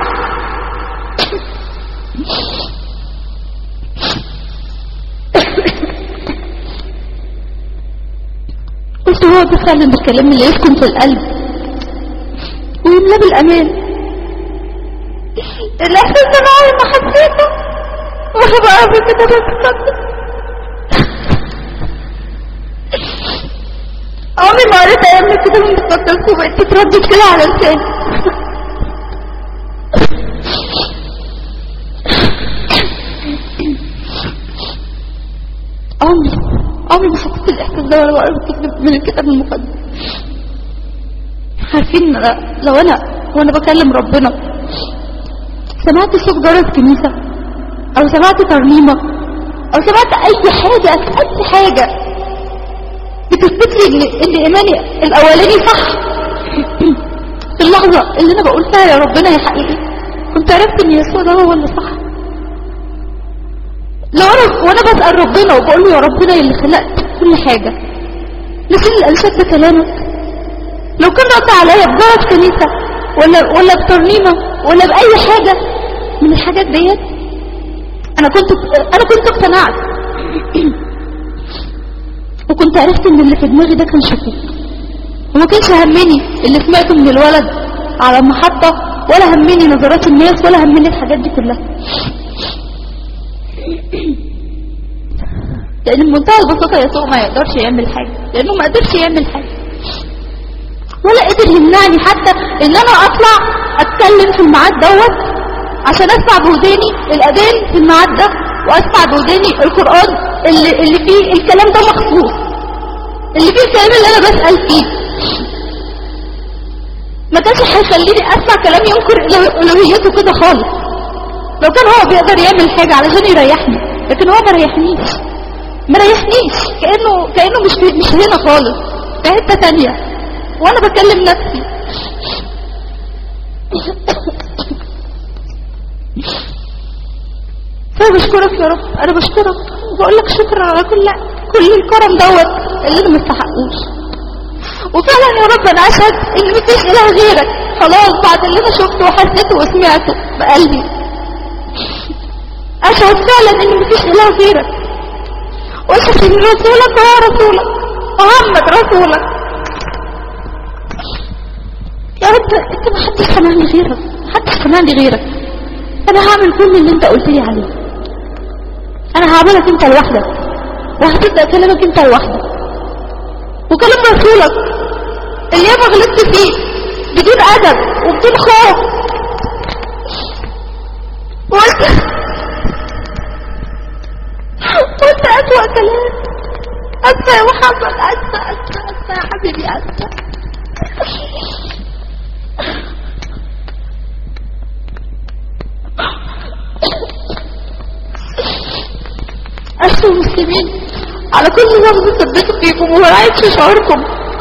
قلت هو ده فعلا الكلام اللي يسكن في القلب ويملى بالامان الاحساس ده معايا ما حسيته وانا بقى كده بتقدم عمري ما قريت ايام كده من المقدس وبقيت تتردد كده على لساني عمري عمري ما حسيت الاحساس ده ولا بقرا الكتاب من الكتاب المقدس عارفين لو انا وانا بكلم ربنا سمعت صوت جرس كنيسة او سمعت ترنيمة او سمعت اي حاجة اي حاجة بتثبت لي ان ان ايماني الاولاني صح في اللحظة اللي انا بقول فيها يا ربنا يا حقيقي كنت عرفت ان يسوع ده هو اللي صح لو انا وانا بسأل ربنا وبقول له يا ربنا اللي خلقت كل حاجة نسيل الانشاد بكلامك لو كان رد عليا بجرس كنيسة ولا ولا بترنيمة ولا بأي حاجة من الحاجات ديت انا كنت انا كنت اقتنعت وكنت عرفت ان اللي في دماغي ده كان شكوك وما كانش همني اللي سمعته من الولد على المحطة ولا همني نظرات الناس ولا همني الحاجات دي كلها لان بمنتهى البساطة يسوع ما يقدرش يعمل حاجة لانه ما قدرش يعمل حاجة ولا قدر يمنعني حتى ان انا اطلع اتكلم في الميعاد دوت عشان اسمع بوداني الاذان في الميعاد ده واسمع بوداني القرآن اللي, اللي فيه الكلام ده مخصوص اللي فيه الكلام اللي انا بسأل فيه ما كانش هيخليني اسمع كلام ينكر الوهيته كده خالص لو كان هو بيقدر يعمل حاجة علشان يريحني لكن هو ما ريحنيش ما ريحنيش كأنه كأنه مش مش هنا خالص في حتة تانية وانا بكلم نفسي فانا بشكرك يا رب انا بشكرك وبقول لك شكرا على كل كل الكرم دوت اللي انا مستحقوش وفعلا يا رب انا اشهد ان مفيش اله غيرك خلاص بعد اللي انا شفته وحسيته وسمعته بقلبي اشهد فعلا ان مفيش اله غيرك واشهد ان رسولك هو رسولك محمد رسولك يا رب انت ما حدش سمعني غيرك ما حدش سمعني غيرك انا هعمل كل اللي انت قلت لي عليه انا هعملك انت لوحدك وهتبدا كلامك انت لوحدك وكلام رسولك اللي ياما غلطت فيه بدون ادب وبدون خوف وانت وانت اسوأ كلام اسفة يا محمد اسفة اسفة اسفة يا حبيبي اسفة أشكر المسلمين على كل لحظة ثبتوا فيكم وراعيت في شعوركم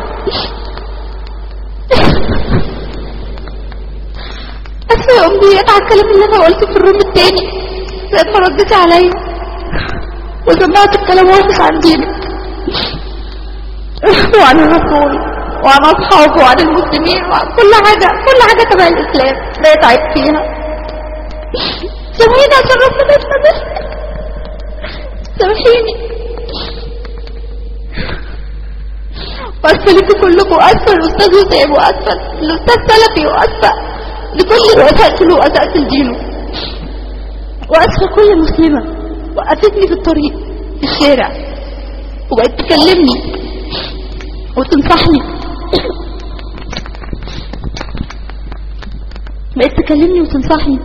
أسفة يا أمنيات على الكلام اللي أنا قلته في الروم التاني لأن ما ردتي عليا وسمعت الكلام وحش عن دينك وعن الرسول وعن أصحابه وعن المسلمين وعن كل حاجة كل حاجة تبع الإسلام بقيت عيب فيها سامحيني عشان ربنا يسامحني سامحيني وأسفة لكم كلكم وأسفة الأستاذ وسام وأسفة الأستاذ سلفي وأسفة لكل رؤساء كل رؤساء دينه وأسفة كل مسلمة وقفتني في الطريق في الشارع وبقت تكلمني وتنصحني بقت تكلمني وتنصحني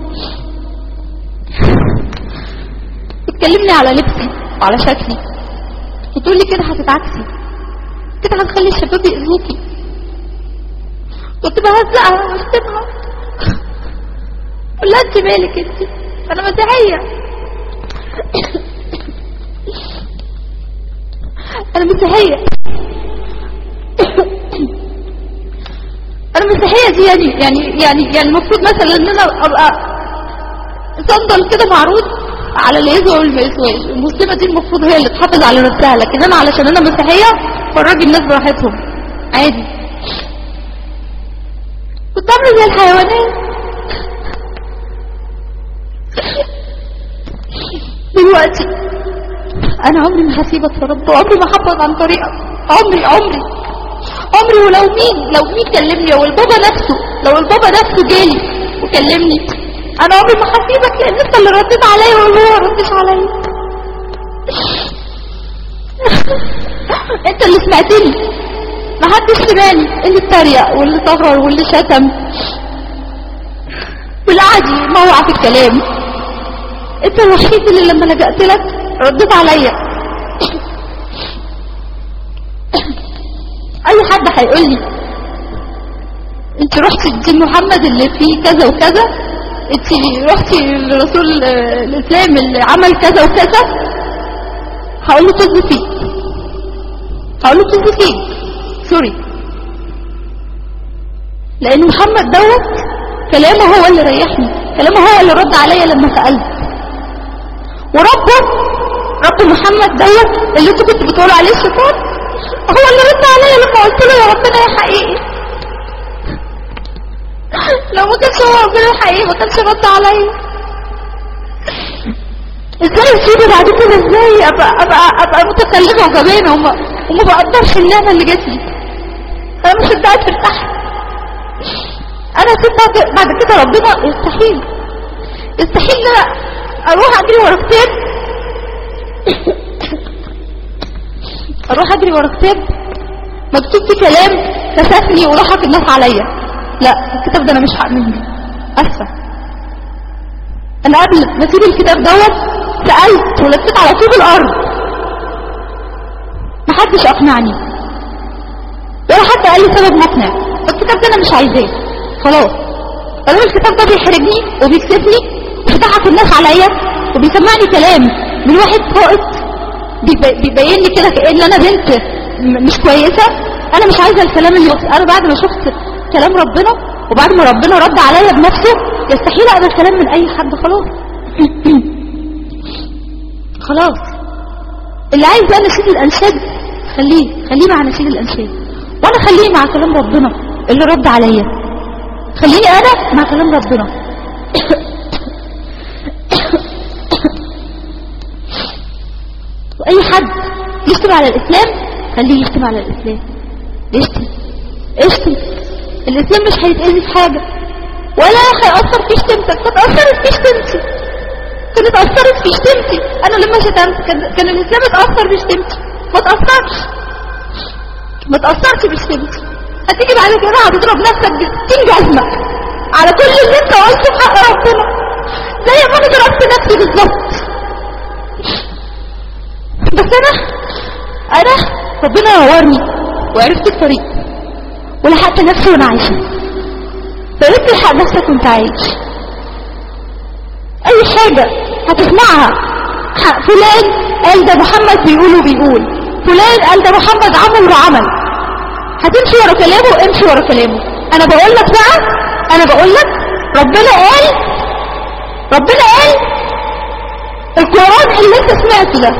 تكلمني على لبسي وعلى شكلي وتقول لي كده هتتعكسي كده هتخلي الشباب يأذوكي كنت بهزقها واشتمها قول لها انت مالك انت انا مسيحية انا مسيحية المسيحية دي يعني يعني يعني يعني المفروض مثلا ان انا ابقى صندل كده معروض على اللي يسوى واللي ما يسواش المسلمة دي المفروض هي اللي تحافظ على نفسها لكن انا علشان انا مسيحية فرجي الناس براحتهم عادي كنت عامله زي الحيوانات دلوقتي انا عمري ما هسيبك يا رب وعمري ما هحفظ عن طريقك عمري عمري عمري ولو مين لو مين كلمني او البابا نفسه لو البابا نفسه جالي وكلمني انا عمري ما هسيبك لان انت اللي رديت عليا وهو ما ردش عليا انت اللي سمعتني ما حدش سمعني اللي اتريق واللي صغر واللي شتم واللي قعد يموع في الكلام انت الوحيد اللي لما لجأت لك رديت عليا اي حد هيقول لي انت رحتي لدين محمد اللي فيه كذا وكذا انت رحتي لرسول آه، الاسلام اللي عمل كذا وكذا هقول له طز فيك هقول له طز فيك سوري لان محمد دوت كلامه هو اللي ريحني كلامه هو اللي رد عليا لما سألت وربه رب محمد دوت اللي انتوا كنتوا بتقولوا عليه الشيطان هو اللي رد عليا لما قلت له يا ربنا يا حقيقي لو ما كانش هو ربنا الحقيقي ما كانش رد عليا ازاي اسيبه بعد كده ازاي ابقى ابقى ابقى متكلمه وجبانه وما وما بقدرش النعمه اللي جات لي انا مش صدقت ارتحت انا اسيب بعد بعد كده ربنا يستحيل يستحيل ان انا اروح اجري ورا كتاب اروح اجري ورا كتاب مكتوب فيه كلام كسفني وضحك الناس عليا لا الكتاب ده انا مش هامن بيه اسفه انا قبل ما اسيب الكتاب دوت سالت ولفيت على طوب الارض محدش اقنعني ولا حد قال لي سبب مقنع الكتاب ده انا مش عايزاه خلاص طالما الكتاب ده بيحرجني وبيكسفني وبيضحك الناس عليا وبيسمعني كلام من واحد فائت بيب- بيبين لي كده كأن انا بنت م- مش كويسة انا مش عايزة الكلام اللي يوصل انا بعد ما شفت كلام ربنا وبعد ما ربنا رد عليا بنفسه يستحيل اقبل كلام من اي حد خلاص خلاص اللي عايز بقى نشيد الانشاد خليه خليه مع نشيد الانشاد وانا خليه مع كلام ربنا اللي رد عليا خليني انا مع كلام ربنا واي حد يشتم على الاسلام خليه يشتم على الاسلام يشتم اشتم الاسلام مش هيتأذي في حاجة ولا هيأثر في شتمتك ما تأثرت في شتمتي كانت أثرت في شتمتي أنا لما شتمت كان, كان الإسلام اتأثر بشتمتي ما تأثرش ما تأثرش بشتمتي هتيجي بعد كده هتضرب نفسك بستين جزمة على كل اللي انت قلته في حق ربنا زي ما انا ضربت نفسي بالظبط بس انا انا ربنا نورني وعرفت الطريق ولحقت نفسي وانا عايشة فقلت تلحق نفسك وانت عايش اي حاجة هتسمعها ح- فلان قال ده محمد بيقول وبيقول فلان قال ده محمد عمل وعمل هتمشي ورا كلامه امشي ورا كلامه انا بقول لك بقى انا بقول لك ربنا قال ربنا قال القرآن اللي انت سمعته ده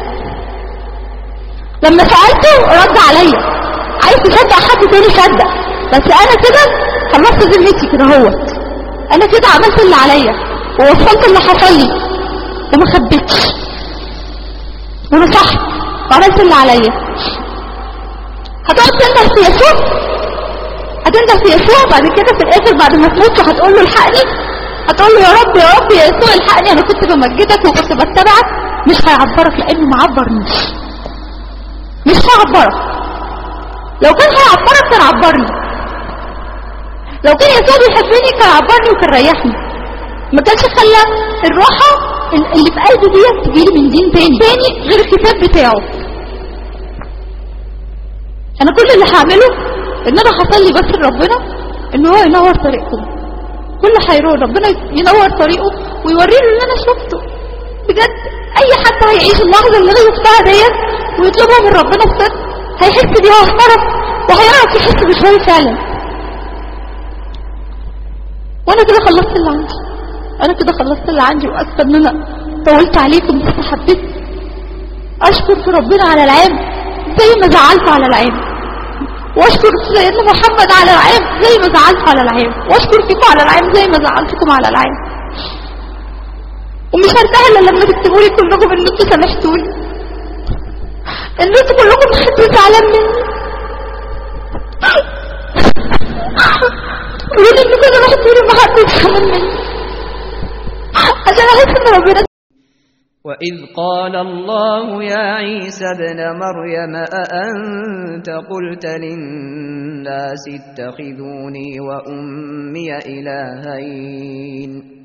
لما سألته رد عليا عايز تصدق حد تاني صدق بس انا كده خلصت ذمتي كده هوت انا كده عملت اللي عليا ووصلت اللي حصل لي وما خبيتش ونصحت وعملت اللي عليا هتقعد تندم في يسوع هتندم في يسوع بعد كده في الاخر بعد ما تموت هتقول له الحقني هتقول له يا رب يا رب يا يسوع الحقني انا كنت بمجدك وكنت بتبعك مش هيعبرك لانه ما عبرنيش مش هيعبرك لو كان هيعبرك كان عبرني لو كان يسوع بيحبني كان عبرني وكان ريحني ما كانش خلى الراحة ال- اللي في قلبي ديت تجيلي من دين تاني تاني غير الكتاب بتاعه انا كل اللي هعمله ان انا هصلي بس لربنا ان هو ينور طريقكم كل حيرون ربنا ينور طريقه ويوريله اللي انا شفته بجد اي حد هيعيش اللحظه اللي انا شفتها ديت ويطلبها من ربنا بجد هيحس بيها واحترف وهيعرف يحس بشويه فعلا وانا كده خلصت اللي عندي انا كده خلصت اللي عندي واسفه ان انا طولت عليكم بس حبيت اشكر في ربنا على العام زي ما زعلت على العام واشكر في سيدنا محمد على العام زي ما زعلت على العام واشكر فيكم على العام زي ما زعلتكم على العام ومش هرتاح الا لما تكتبوا لي كلكم ان انتوا سامحتوني ان انتوا كلكم محدش زعلان مني قولوا لي انكم سامحتوني ومحدش زعلان مني عشان احس ان ربنا
وإذ قال الله يا عيسى ابن مريم أأنت قلت للناس اتخذوني وأمي إلهين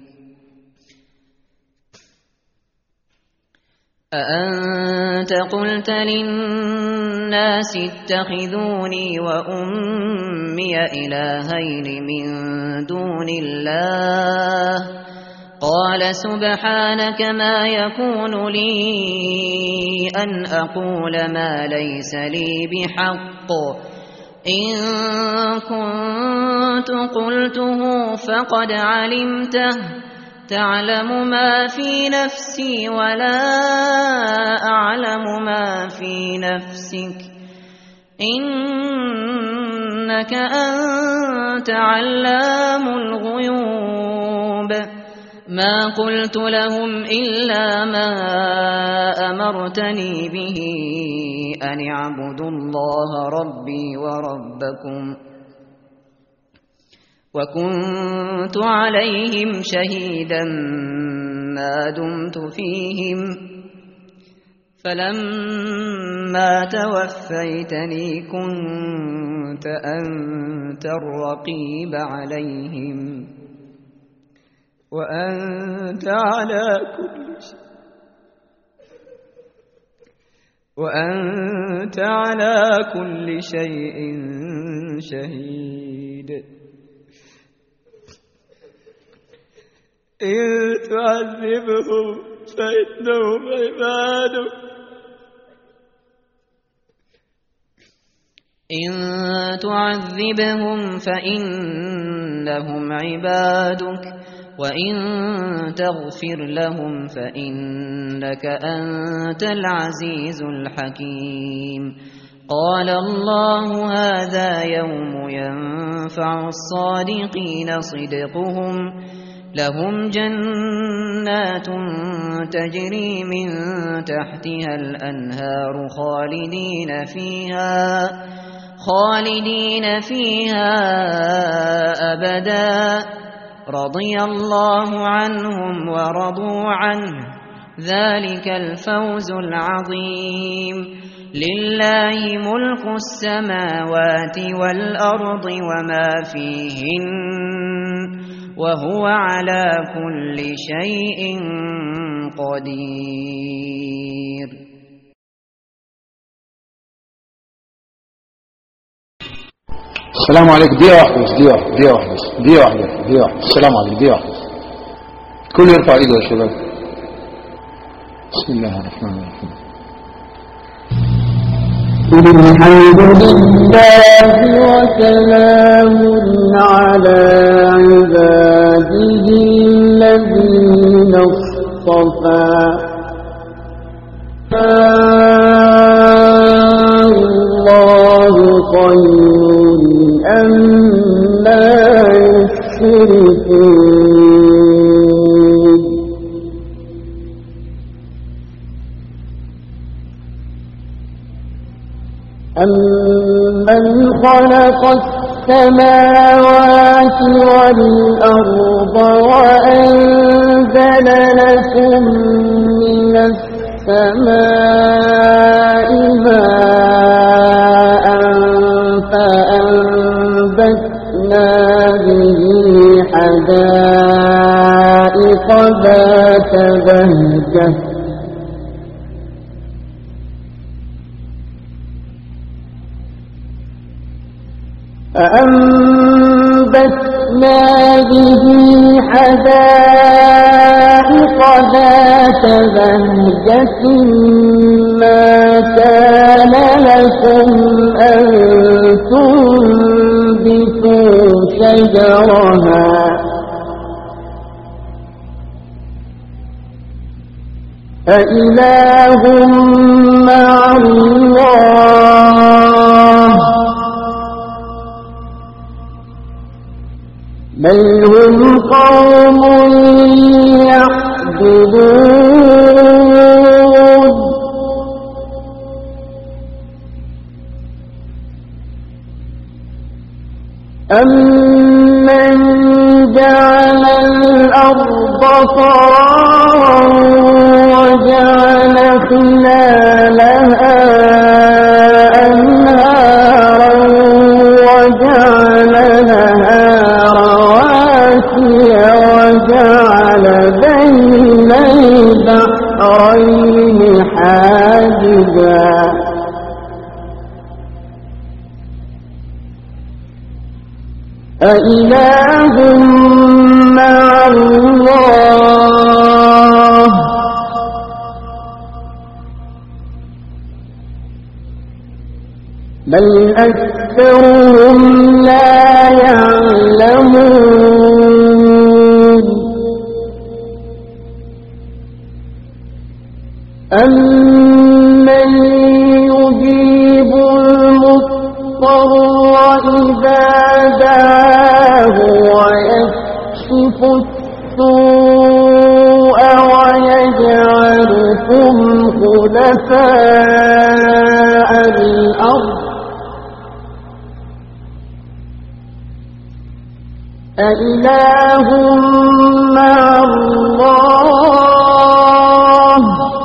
أأنت قلت للناس اتخذوني وأمي إلهين من دون الله قال سبحانك ما يكون لي أن أقول ما ليس لي بحق إن كنت قلته فقد علمته تعلم ما في نفسي ولا أعلم ما في نفسك إنك أنت علام الغيوب ما قلت لهم إلا ما أمرتني به أن اعبدوا الله ربي وربكم وكنت عليهم شهيدا ما دمت فيهم فلما توفيتني كنت أنت الرقيب عليهم وأنت على كل شيء وأنت على كل شيء شهيد إن تعذبهم فإنهم عبادك إن تعذبهم فإنهم عبادك وإن تغفر لهم فإنك أنت العزيز الحكيم قال الله هذا يوم ينفع الصادقين صدقهم لهم جنات تجري من تحتها الأنهار خالدين فيها خالدين فيها أبدا رضي الله عنهم ورضوا عنه ذلك الفوز العظيم لله ملك السماوات والأرض وما فيهن وهو على كل شيء قدير
السلام عليكم دقيقة واحدة بس دقيقة واحدة دقيقة واحدة بس دقيقة واحدة دقيقة واحدة السلام عليكم دقيقة واحدة بس كل يرفع ايده يا شباب بسم الله الرحمن الرحيم
الحمد لله وسلام على عباده الذين اصطفى الله خير أما يشركون أمن خلق السماوات والأرض وأنزل لكم من السماء ماء فأنبتنا به حدائق ذات بهجة فأنبتنا به حدائق ذات بهجة ما كان لكم أن تنبتوا شجرها أإله مع الله بل هم قوم يعبدون أمن جعل الأرض قرارا وجعل خلالها أنهارا وجعل لها رواسي وجعل بين البحرين حاجبا أإله مع الله بل أكثرهم لا يعلمون أمن يجيب المضطر إذا دعاه ويكشف السوء ويجعلكم خلفاء الأرض أإله مع الله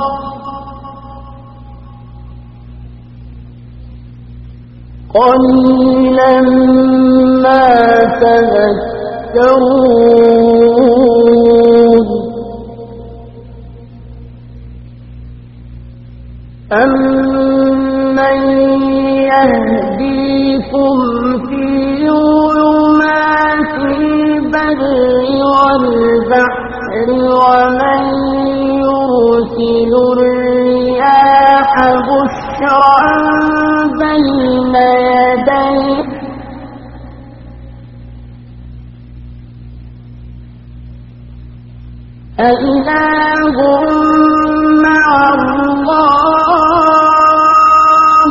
قليلا ما تذكرون أمن يهديكم في ظلمات البر والبحر ومن يرسل الرياح بشرا بين يديه أإله مع الله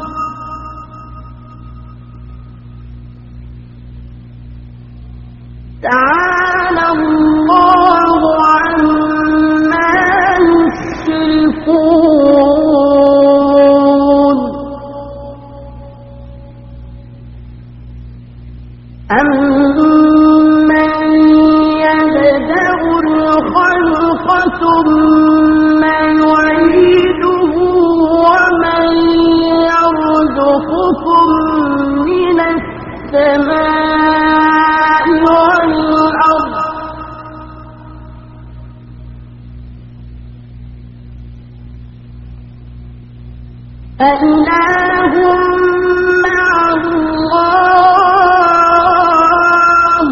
تعالى الله عما يشركون أمن يبدأ الخلق ثم يعيده ومن يرزقكم من السماء والأرض أإله مع الله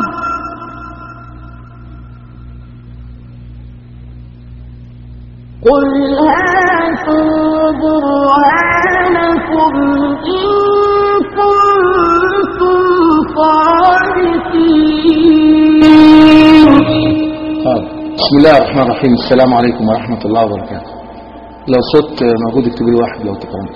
قل هاتوا برهانكم إن كنتم صادقين
طيب. بسم الله الرحمن الرحيم السلام عليكم ورحمة الله وبركاته لو صوت موجود اكتب لي واحد لو تكرمت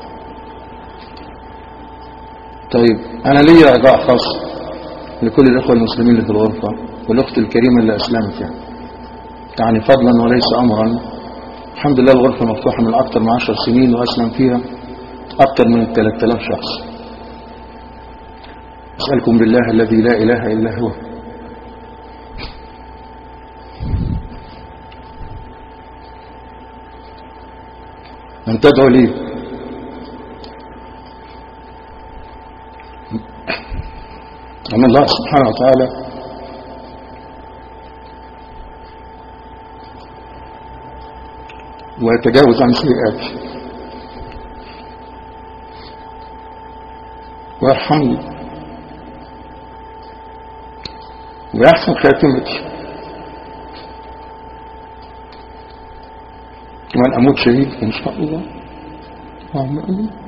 طيب انا لي رجاء خاص لكل الاخوة المسلمين اللي في الغرفة والاخت الكريمة اللي اسلمت يعني يعني فضلا وليس امرا الحمد لله الغرفة مفتوحة من اكثر من عشر سنين واسلم فيها اكثر من 3000 شخص اسألكم بالله الذي لا اله الا هو أن تدعو لي أن الله سبحانه وتعالى ويتجاوز عن سيئاتي ويرحمني ويحسن خاتمتي وأن أموت شهيد إن شاء الله اللهم آمين